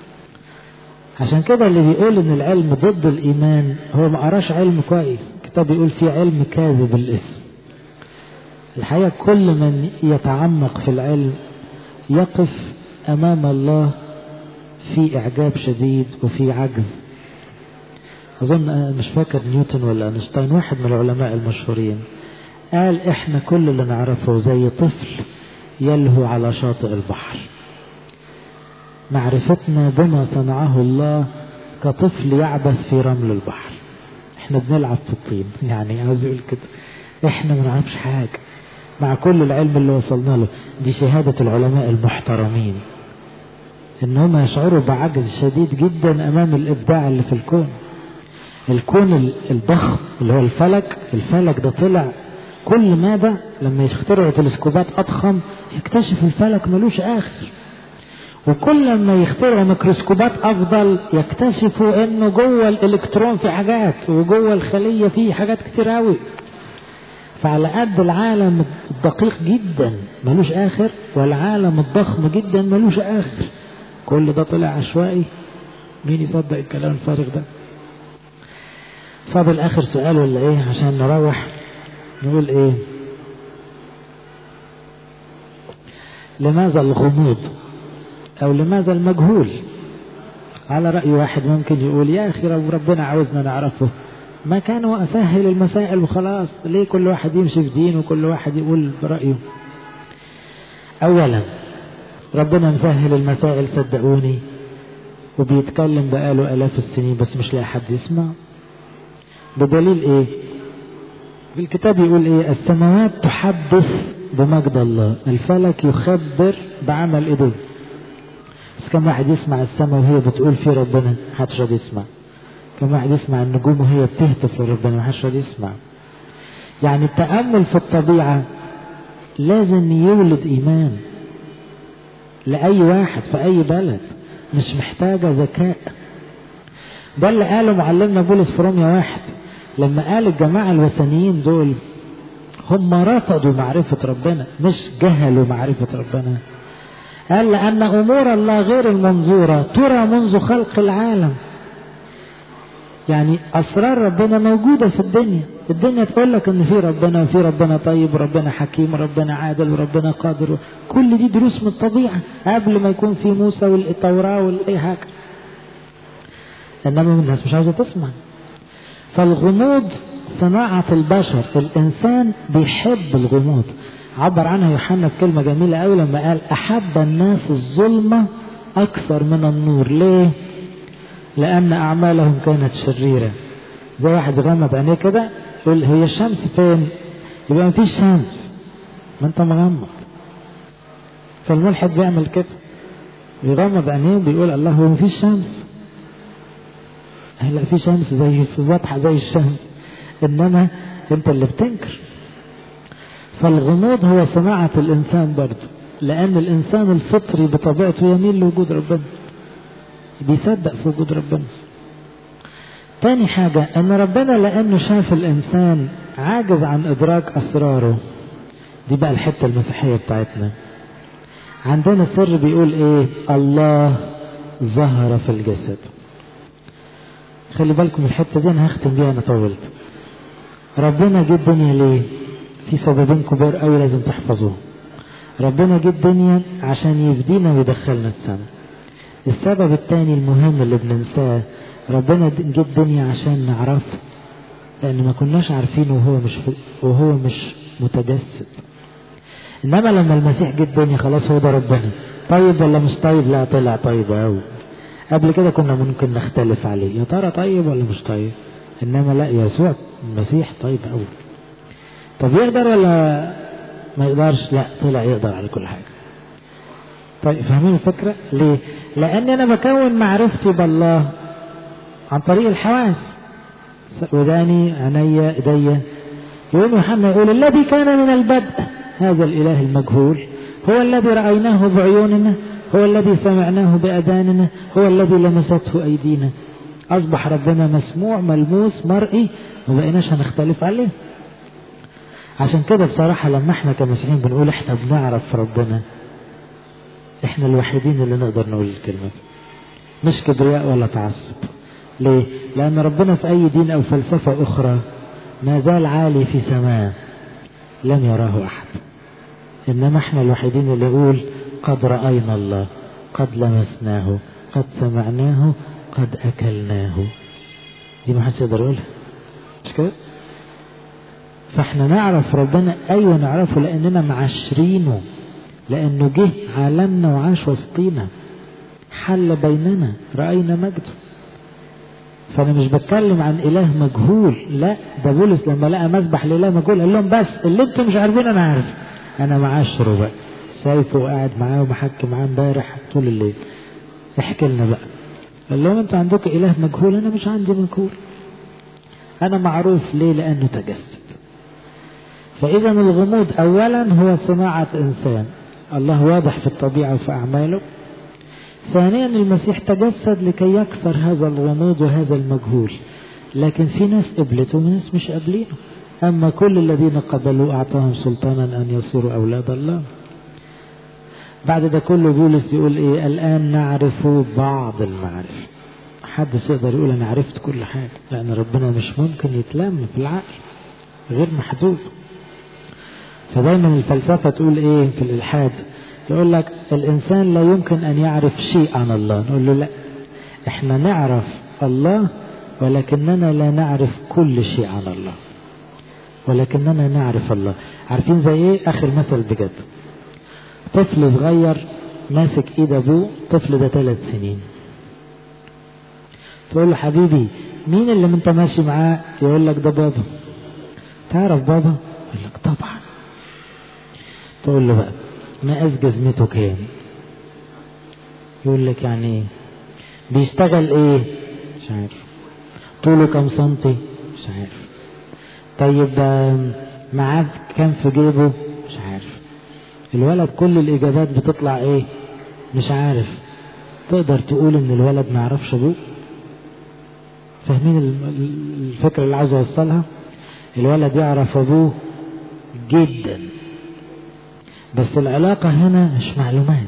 عشان كده اللي بيقول ان العلم ضد الايمان هو ما قراش علم كويس الكتاب بيقول في علم كاذب الاسم الحقيقة كل من يتعمق في العلم يقف أمام الله في إعجاب شديد وفي عجز أظن مش فاكر نيوتن ولا أينشتاين واحد من العلماء المشهورين قال إحنا كل اللي نعرفه زي طفل يلهو على شاطئ البحر معرفتنا بما صنعه الله كطفل يعبث في رمل البحر احنا بنلعب في الطين يعني عاوز يقول كده احنا ما نعرفش حاجة مع كل العلم اللي وصلنا له دي شهادة العلماء المحترمين ان هم يشعروا بعجز شديد جدا امام الابداع اللي في الكون الكون الضخم اللي هو الفلك الفلك ده طلع كل ماذا لما يخترعوا تلسكوبات أضخم يكتشف الفلك ملوش آخر وكل ما يخترعوا ميكروسكوبات أفضل يكتشفوا إنه جوه الإلكترون في حاجات وجوه الخلية في حاجات كتير أوي فعلى قد العالم الدقيق جدا ملوش آخر والعالم الضخم جدا ملوش آخر كل ده طلع عشوائي مين يصدق الكلام الفارغ ده فاضل آخر سؤال ولا إيه عشان نروح نقول إيه لماذا الغموض أو لماذا المجهول على رأي واحد ممكن يقول يا أخي لو ربنا عاوزنا نعرفه ما كانوا أسهل المسائل وخلاص ليه كل واحد يمشي في دين وكل واحد يقول برأيه أولا ربنا مسهل المسائل صدقوني وبيتكلم بقاله آلاف السنين بس مش لاقي حد يسمع بدليل ايه الكتاب يقول ايه السماوات تحدث بمجد الله الفلك يخبر بعمل ايديه بس كم واحد يسمع السماء وهي بتقول في ربنا محدش راضي يسمع كم واحد يسمع النجوم وهي بتهتف لربنا محدش راضي يسمع يعني التأمل في الطبيعة لازم يولد إيمان لأي واحد في أي بلد مش محتاجة ذكاء ده اللي قاله معلمنا بولس في روميا واحد لما قال الجماعة الوثنيين دول هم رفضوا معرفة ربنا مش جهلوا معرفة ربنا قال لأن أمور الله غير المنظورة ترى منذ خلق العالم يعني أسرار ربنا موجودة في الدنيا الدنيا تقول لك إن في ربنا وفي ربنا طيب وربنا حكيم وربنا عادل وربنا قادر كل دي دروس من الطبيعة قبل ما يكون في موسى والتوراة والأي حاجة إنما الناس مش عاوزة تسمع فالغموض صناعة البشر الإنسان بيحب الغموض عبر عنها يوحنا في كلمة جميلة أوي لما قال أحب الناس الظلمة أكثر من النور ليه؟ لأن أعمالهم كانت شريرة زي واحد غمض عينيه كده يقول هي الشمس فين؟ يبقى مفيش شمس ما أنت مغمض فالملحد بيعمل كده بيغمض عينيه وبيقول الله هو مفيش شمس لا في شمس زي في واضحة زي الشمس إنما أنت اللي بتنكر فالغموض هو صناعة الإنسان برضه لأن الإنسان الفطري بطبيعته يميل لوجود ربنا بيصدق في وجود ربنا تاني حاجة أن ربنا لأنه شاف الإنسان عاجز عن إدراك أسراره دي بقى الحتة المسيحية بتاعتنا عندنا سر بيقول إيه الله ظهر في الجسد خلي بالكم الحتة دي أنا هختم بيها أنا طولت ربنا جه الدنيا ليه في سببين كبار قوي لازم تحفظوهم ربنا جه الدنيا عشان يفدينا ويدخلنا السماء السبب الثاني المهم اللي بننساه ربنا جه الدنيا عشان نعرفه لأن ما كناش عارفينه وهو مش وهو مش متجسد إنما لما المسيح جه الدنيا خلاص هو ده ربنا طيب ولا مش طيب لا طلع طيب قوي قبل كده كنا ممكن نختلف عليه يا ترى طيب ولا مش طيب إنما لا يسوع المسيح طيب قوي طب يقدر ولا ما يقدرش لا طلع يقدر على كل حاجة طيب فاهمين الفكرة ليه لأن أنا بكون معرفتي بالله عن طريق الحواس وداني عيني ايديا يقول يوحنا يقول الذي كان من البدء هذا الإله المجهول هو الذي رأيناه بعيوننا هو الذي سمعناه بأذاننا هو الذي لمسته أيدينا أصبح ربنا مسموع ملموس مرئي ما بقيناش هنختلف عليه عشان كده بصراحة لما احنا كمسيحيين بنقول احنا بنعرف ربنا احنا الوحيدين اللي نقدر نقول الكلمة دي مش كبرياء ولا تعصب ليه؟ لأن ربنا في أي دين أو فلسفة أخرى ما زال عالي في سماء لم يراه أحد إنما احنا الوحيدين اللي يقول قد رأينا الله قد لمسناه قد سمعناه قد أكلناه دي ما حدش يقدر يقولها مش كده؟ فاحنا نعرف ربنا أيوة نعرفه لأننا معاشرينه لأنه جه عالمنا وعاش وسطينا حل بيننا رأينا مجده فأنا مش بتكلم عن إله مجهول لا ده بولس لما لقى مسبح لإله مجهول قال لهم بس اللي انتم مش عارفين أنا عارف أنا معاشره بقى شايفه وقاعد معاه ومحكي معاه امبارح طول الليل احكي لنا بقى قال لهم انتوا عندكم إله مجهول أنا مش عندي مجهول أنا معروف ليه لأنه تجسد فإذا الغموض أولا هو صناعة إنسان الله واضح في الطبيعة وفي أعماله ثانيا المسيح تجسد لكي يكسر هذا الغموض وهذا المجهول لكن في ناس قبلته وناس مش قابلينه أما كل الذين قبلوا أعطاهم سلطانا أن يصيروا أولاد الله بعد ده كله بولس يقول إيه الآن نعرف بعض المعارف حدث يقدر يقول أنا عرفت كل حاجة لأن ربنا مش ممكن يتلم في العقل غير محدود فدايما الفلسفة تقول إيه في الإلحاد يقول لك الإنسان لا يمكن أن يعرف شيء عن الله نقول له لا إحنا نعرف الله ولكننا لا نعرف كل شيء عن الله ولكننا نعرف الله عارفين زي ايه اخر مثل بجد طفل صغير ماسك ايد ابوه طفل ده ثلاث سنين تقول له حبيبي مين اللي انت ماشي معاه يقول لك ده بابا تعرف بابا يقول لك طبعا تقول له بقى مقاس جزمته كام يقول لك يعني ايه بيشتغل ايه مش عارف طوله كام سنتي مش عارف طيب معاه كام في جيبه مش عارف الولد كل الاجابات بتطلع ايه مش عارف تقدر تقول ان الولد ما يعرفش ابوه فاهمين الفكرة اللي عاوز اوصلها الولد يعرف ابوه جدا بس العلاقة هنا مش معلومات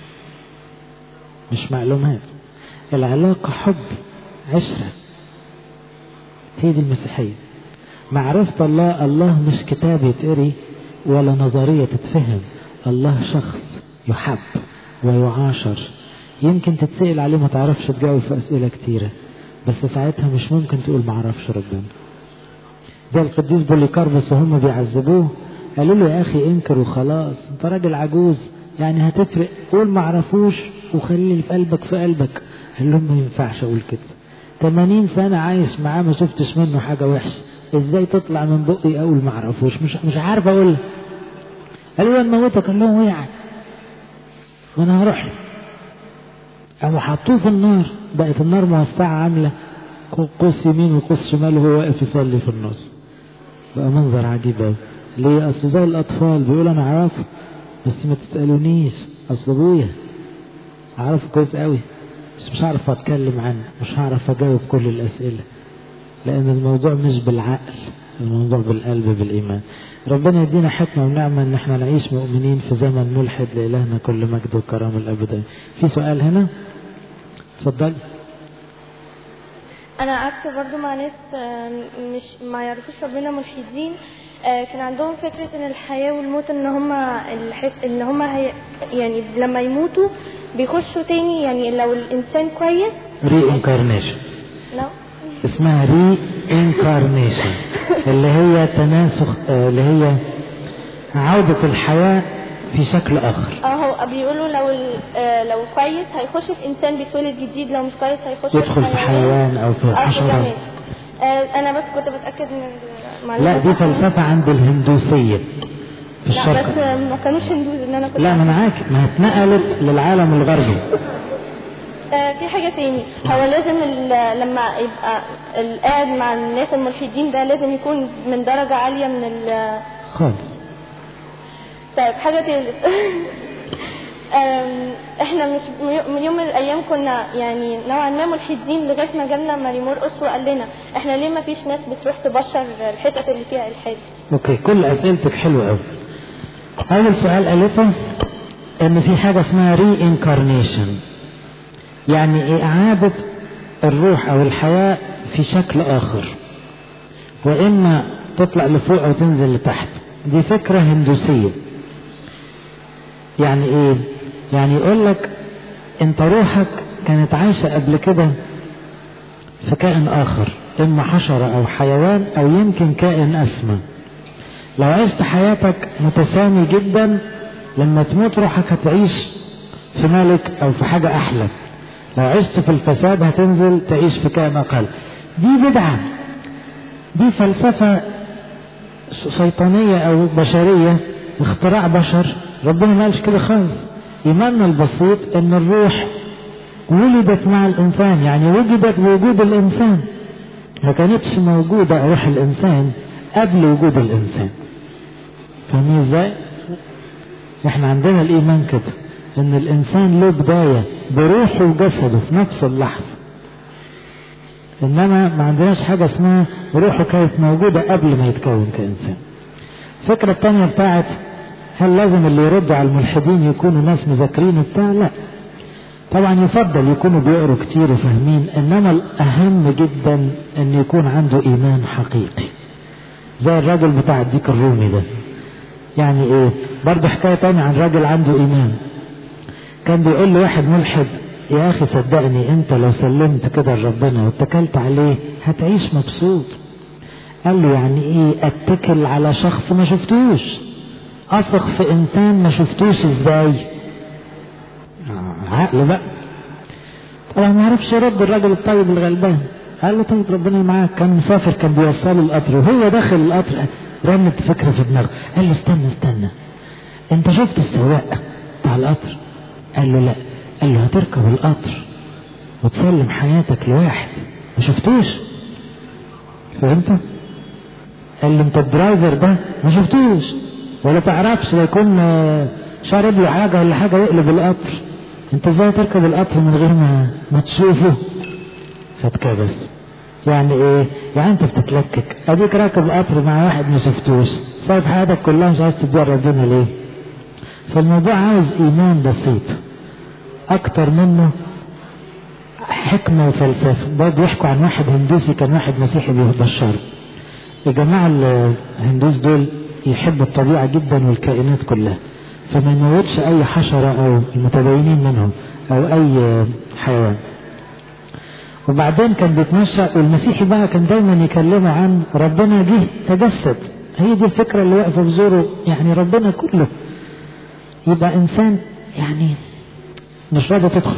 مش معلومات العلاقة حب عشرة هي دي المسيحية معرفة الله الله مش كتاب يتقري ولا نظرية تتفهم الله شخص يحب ويعاشر يمكن تتسأل عليه ما تعرفش تجاوب في أسئلة كتيرة بس ساعتها مش ممكن تقول ما اعرفش ربنا ده القديس بوليكاربس وهم بيعذبوه قالوا له يا اخي انكر وخلاص انت راجل عجوز يعني هتفرق قول ما اعرفوش وخلي اللي في قلبك في قلبك قال لهم ما ينفعش اقول كده 80 سنة عايش معاه ما شفتش منه حاجة وحشة ازاي تطلع من بقي اقول ما اعرفوش مش مش عارف اقول قالوا له نموتك قال لهم ايه وانا هروح له قاموا حطوه في النار بقت النار موسعة عاملة قوس يمين وقوس شمال وهو واقف يصلي في النص بقى منظر عجيب قوي ليه اصل زي الاطفال بيقول انا اعرفه بس ما تسالونيش اصل ابويا اعرفه كويس قوي بس مش هعرف اتكلم عنه مش هعرف اجاوب كل الاسئله لان الموضوع مش بالعقل الموضوع بالقلب بالايمان ربنا يدينا حكمه ونعمه ان احنا نعيش مؤمنين في زمن ملحد لالهنا كل مجد وكرامه الابدين في سؤال هنا اتفضل انا قعدت برضو مع ناس مش ما يعرفوش ربنا ملحدين كان عندهم فكرة ان الحياة والموت ان هما الحس ان هما هي يعني لما يموتوا بيخشوا تاني يعني لو الانسان كويس ري انكارنيشن لا اسمها ري انكارنيشن اللي هي تناسخ اللي هي عودة الحياة في شكل آخر اه هو بيقولوا لو لو كويس هيخش في انسان بيتولد جديد لو مش كويس هيخش يدخل في حيوان أو في حشرة انا بس كنت بتاكد من لا دي فلسفة عند الهندوسية في لا الشرق بس ما كانوش هندوز ان انا كنت لا ما انا معاك ما اتنقلت للعالم الغربي آه في حاجة تاني هو لازم ال- لما يبقى القاعد مع الناس الملحدين ده لازم يكون من درجة عالية من ال خالص طيب حاجة تالت أم، احنا مش من يوم من الايام كنا يعني نوعا ما ملحدين لغايه ما جالنا ماري مرقص وقال لنا احنا ليه ما فيش ناس بتروح تبشر الحتت اللي فيها الحاد اوكي كل اسئلتك حلوه قوي اول سؤال قالته ان في حاجه اسمها ري انكارنيشن يعني اعاده الروح او الحياه في شكل اخر واما تطلع لفوق او تنزل لتحت دي فكره هندوسيه يعني ايه يعني يقول لك انت روحك كانت عايشه قبل كده في كائن اخر اما حشره او حيوان او يمكن كائن اسمى لو عشت حياتك متسامي جدا لما تموت روحك هتعيش في ملك او في حاجه احلى لو عشت في الفساد هتنزل تعيش في كائن اقل دي بدعه دي فلسفه شيطانيه او بشريه اختراع بشر ربنا ما قالش كده خالص ايماننا البسيط ان الروح ولدت مع الانسان يعني وجدت بوجود الانسان ما كانتش موجوده روح الانسان قبل وجود الانسان فاهمين ازاي احنا عندنا الايمان كده ان الانسان له بداية بروحه وجسده في نفس اللحظة انما ما عندناش حاجة اسمها روحه كانت موجودة قبل ما يتكون كإنسان الفكرة التانية بتاعت هل لازم اللي يرد على الملحدين يكونوا ناس مذاكرين وبتاع لا طبعا يفضل يكونوا بيقروا كتير وفاهمين انما الاهم جدا ان يكون عنده ايمان حقيقي زي الراجل بتاع الديك الرومي ده يعني ايه برضه حكاية تانية عن راجل عنده ايمان كان بيقول له واحد ملحد يا اخي صدقني انت لو سلمت كده لربنا واتكلت عليه هتعيش مبسوط قال له يعني ايه اتكل على شخص ما شفتوش اثق في انسان ما شفتوش ازاي عقل بقى طبعا ما عرفش يرد الراجل الطيب الغلبان قال له طيب ربنا معاك كان مسافر كان بيوصله القطر وهو داخل القطر رنت فكرة في دماغه قال له استنى استنى انت شفت السواق بتاع القطر قال له لا قال له هتركب القطر وتسلم حياتك لواحد ما شفتوش فهمت قال له انت الدرايفر ده ما شفتوش ولا تعرفش لا يكون شارب له حاجه ولا حاجه يقلب القطر انت ازاي تركب القطر من غير ما ما تشوفه فاتكبس يعني ايه يعني انت بتتلكك اديك راكب قطر مع واحد ما شفتوش سايب حياتك كلها مش عايز تديها ربنا ليه فالموضوع عاوز ايمان بسيط اكتر منه حكمة وفلسفة برضه يحكوا عن واحد هندوسي كان واحد مسيحي بيبشر يا جماعة الهندوس دول يحبوا الطبيعة جدا والكائنات كلها فما يموتش اي حشرة او المتدينين منهم او اي حيوان وبعدين كان بيتمشى والمسيحي بقى كان دايما يكلمه عن ربنا جه تجسد هي دي الفكرة اللي واقفة في زوره يعني ربنا كله يبقى انسان يعني مش راضي تدخل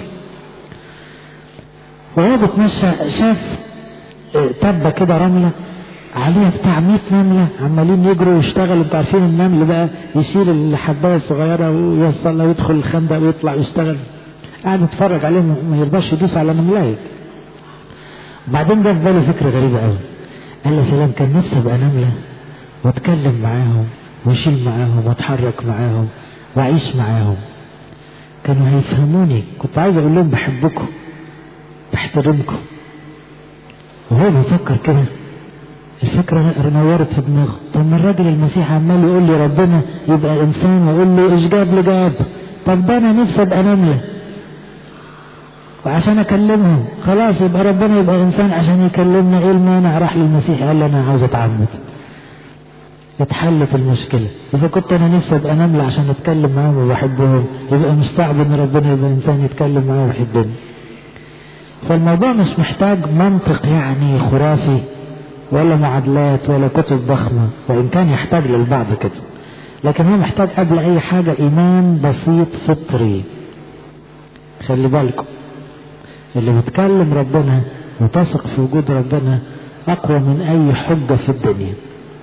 وهو بيتمشى شاف تبة كده رملة عليها بتاع 100 نملة عمالين يجروا ويشتغلوا انتوا عارفين النمل بقى يشيل الحباية الصغيرة ويوصلها ويدخل الخندق ويطلع يشتغل قاعد يتفرج عليهم ما يرضاش يدوس على نملاية بعدين جه في باله فكرة غريبة قوي قال يا سلام كان نفسي ابقى نملة واتكلم معاهم واشيل معاهم واتحرك معاهم واعيش معاهم كانوا هيفهموني كنت عايز اقول لهم بحبكم بحترمكم وهو بيفكر كده الفكرة نورت في دماغه طب ما الراجل المسيح عمال يقول لي ربنا يبقى انسان واقول له ايش جاب لجاب طب ده انا نفسي ابقى نملة وعشان اكلمهم خلاص يبقى ربنا يبقى انسان عشان يكلمنا ايه المانع راح للمسيح قال لي انا عاوز اتعمد اتحلت المشكلة إذا كنت أنا نفسي أبقى نملة عشان أتكلم معاهم وبحبهم يبقى مش صعب إن ربنا يبقى إنسان يتكلم معاه ويحبني. فالموضوع مش محتاج منطق يعني خرافي ولا معادلات ولا كتب ضخمة وإن كان يحتاج للبعض كده. لكن هو محتاج قبل أي حاجة إيمان بسيط فطري. خلي بالكم اللي بيتكلم ربنا وتثق في وجود ربنا أقوى من أي حجة في الدنيا.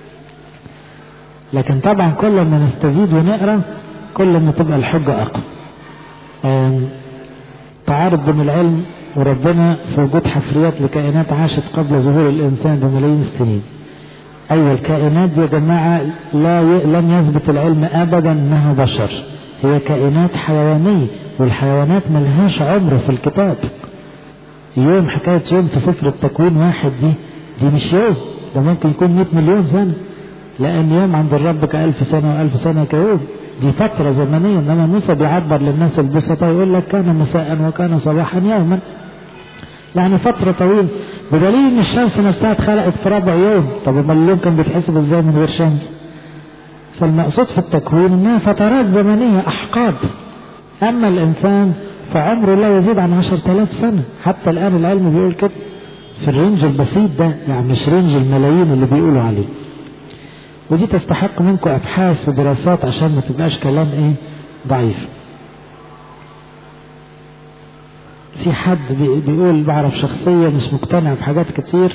لكن طبعا كل ما نستزيد ونقرا كل ما تبقى الحجة أقوى تعارض بين العلم وربنا في وجود حفريات لكائنات عاشت قبل ظهور الإنسان بملايين السنين أيوة الكائنات دي يا جماعة لا ي... لم يثبت العلم أبدا أنها بشر هي كائنات حيوانية والحيوانات ملهاش عمر في الكتاب يوم حكاية يوم في سفر التكوين واحد دي دي مش يوم ده ممكن يكون 100 مليون سنة لأن يوم عند الرب كألف سنة وألف سنة كيوم دي فترة زمنية إنما موسى بيعبر للناس البسطاء يقول لك كان مساء وكان صباحا يوما يعني فترة طويلة بدليل إن الشمس نفسها اتخلقت في ربع يوم طب أمال اليوم كان بيتحسب إزاي من غير شمس فالمقصود في التكوين إنها فترات زمنية أحقاب أما الإنسان فعمره لا يزيد عن عشرة آلاف سنة حتى الآن العلم بيقول كده في الرينج البسيط ده يعني مش رينج الملايين اللي بيقولوا عليه ودي تستحق منكم ابحاث ودراسات عشان ما تبقاش كلام ايه ضعيف في حد بيقول بعرف شخصية مش مقتنع بحاجات كتير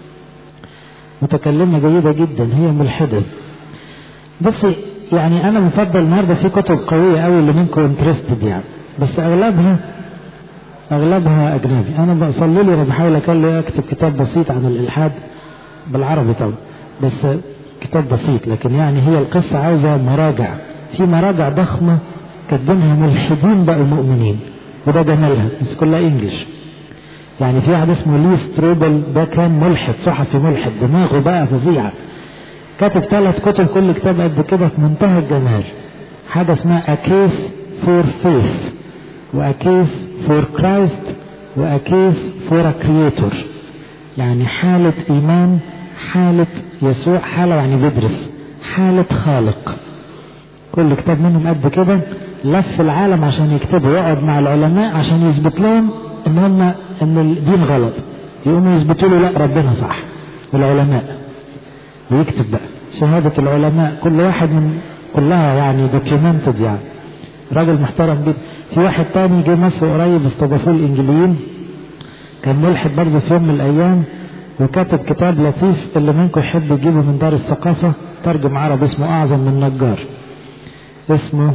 متكلمة جيدة جدا هي ملحدة بس يعني انا مفضل النهارده في كتب قوية قوي اللي منكم انترستد يعني بس اغلبها اغلبها اجنبي انا بصلي لي انا بحاول اكتب كتاب بسيط عن الالحاد بالعربي طبعا بس كتاب بسيط لكن يعني هي القصة عاوزة مراجع في مراجع ضخمة كاتبينها ملحدين بقوا مؤمنين وده جمالها بس كلها انجلش يعني في واحد اسمه لي ستروبل ده كان ملحد صحفي ملحد دماغه بقى فظيعة كاتب ثلاث كتب كل كتاب قد كده في منتهى الجمال حاجة اسمها A Case for Faith و A Case for Christ و A Case for a Creator يعني حالة إيمان حالة يسوع حالة يعني بيدرس حالة خالق كل كتاب منهم قد كده لف العالم عشان يكتبه يقعد مع العلماء عشان يثبت لهم ان هم ان الدين غلط يقوموا يثبتوا له لا ربنا صح العلماء ويكتب بقى شهادة العلماء كل واحد من كلها يعني دوكيومنتد يعني راجل محترم جدا في واحد تاني جه مصر قريب استضافوه الانجليين كان ملحد برضه في يوم من الايام وكاتب كتاب لطيف اللي منكم يحب يجيبه من دار الثقافة ترجم عربي اسمه اعظم من نجار اسمه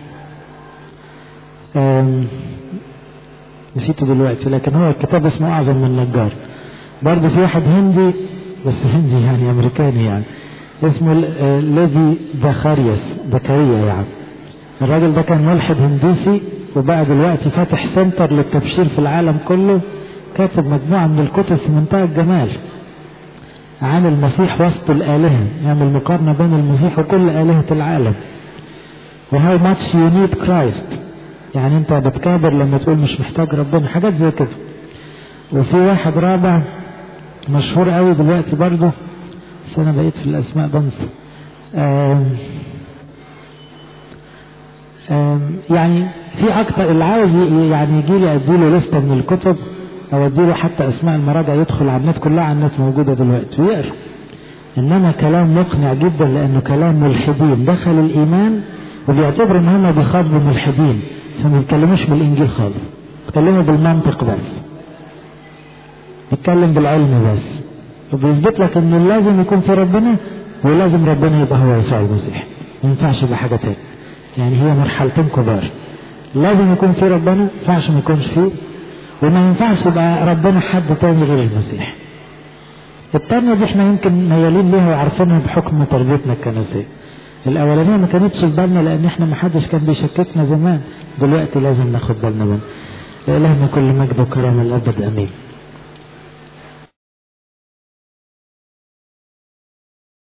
نسيته دلوقتي لكن هو الكتاب اسمه اعظم من نجار برضه في واحد هندي بس هندي يعني امريكاني يعني اسمه ليفي زكرياس زكريا يعني الراجل ده كان ملحد هندوسي وبقى دلوقتي فاتح سنتر للتبشير في العالم كله كاتب مجموعة من الكتب في منتهى الجمال عن المسيح وسط الآلهة يعمل مقارنة بين المسيح وكل آلهة العالم وهاو ماتش يو نيد كرايست يعني انت بتكابر لما تقول مش محتاج ربنا حاجات زي كده وفي واحد رابع مشهور قوي دلوقتي برضه بس انا بقيت في الاسماء بنسى آم آم يعني في اكتر اللي عاوز يعني يجي لي اديله لسته من الكتب او اديله حتى اسماء المراجع يدخل على النت كلها على النت موجوده دلوقتي ويقرا انما كلام مقنع جدا لانه كلام ملحدين دخل الايمان وبيعتبروا ان هم بيخاطبوا ملحدين فما بيتكلموش بالانجيل خالص بيتكلموا بالمنطق بس بيتكلم بالعلم بس وبيثبت لك انه لازم يكون في ربنا ولازم ربنا يبقى هو يسوع المسيح ما ينفعش يبقى حاجه تاني يعني هي مرحلتين كبار لازم يكون في ربنا ما ينفعش ما يكونش فيه وما ينفعش يبقى ربنا حد تاني غير المسيح التانية دي احنا يمكن ميالين ليها وعارفينها بحكم تربيتنا الكنسية الأولانية ما كانتش في بالنا لأن احنا ما حدش كان بيشككنا زمان دلوقتي لازم ناخد بالنا منها لإلهنا كل مجد وكرامة الأبد أمين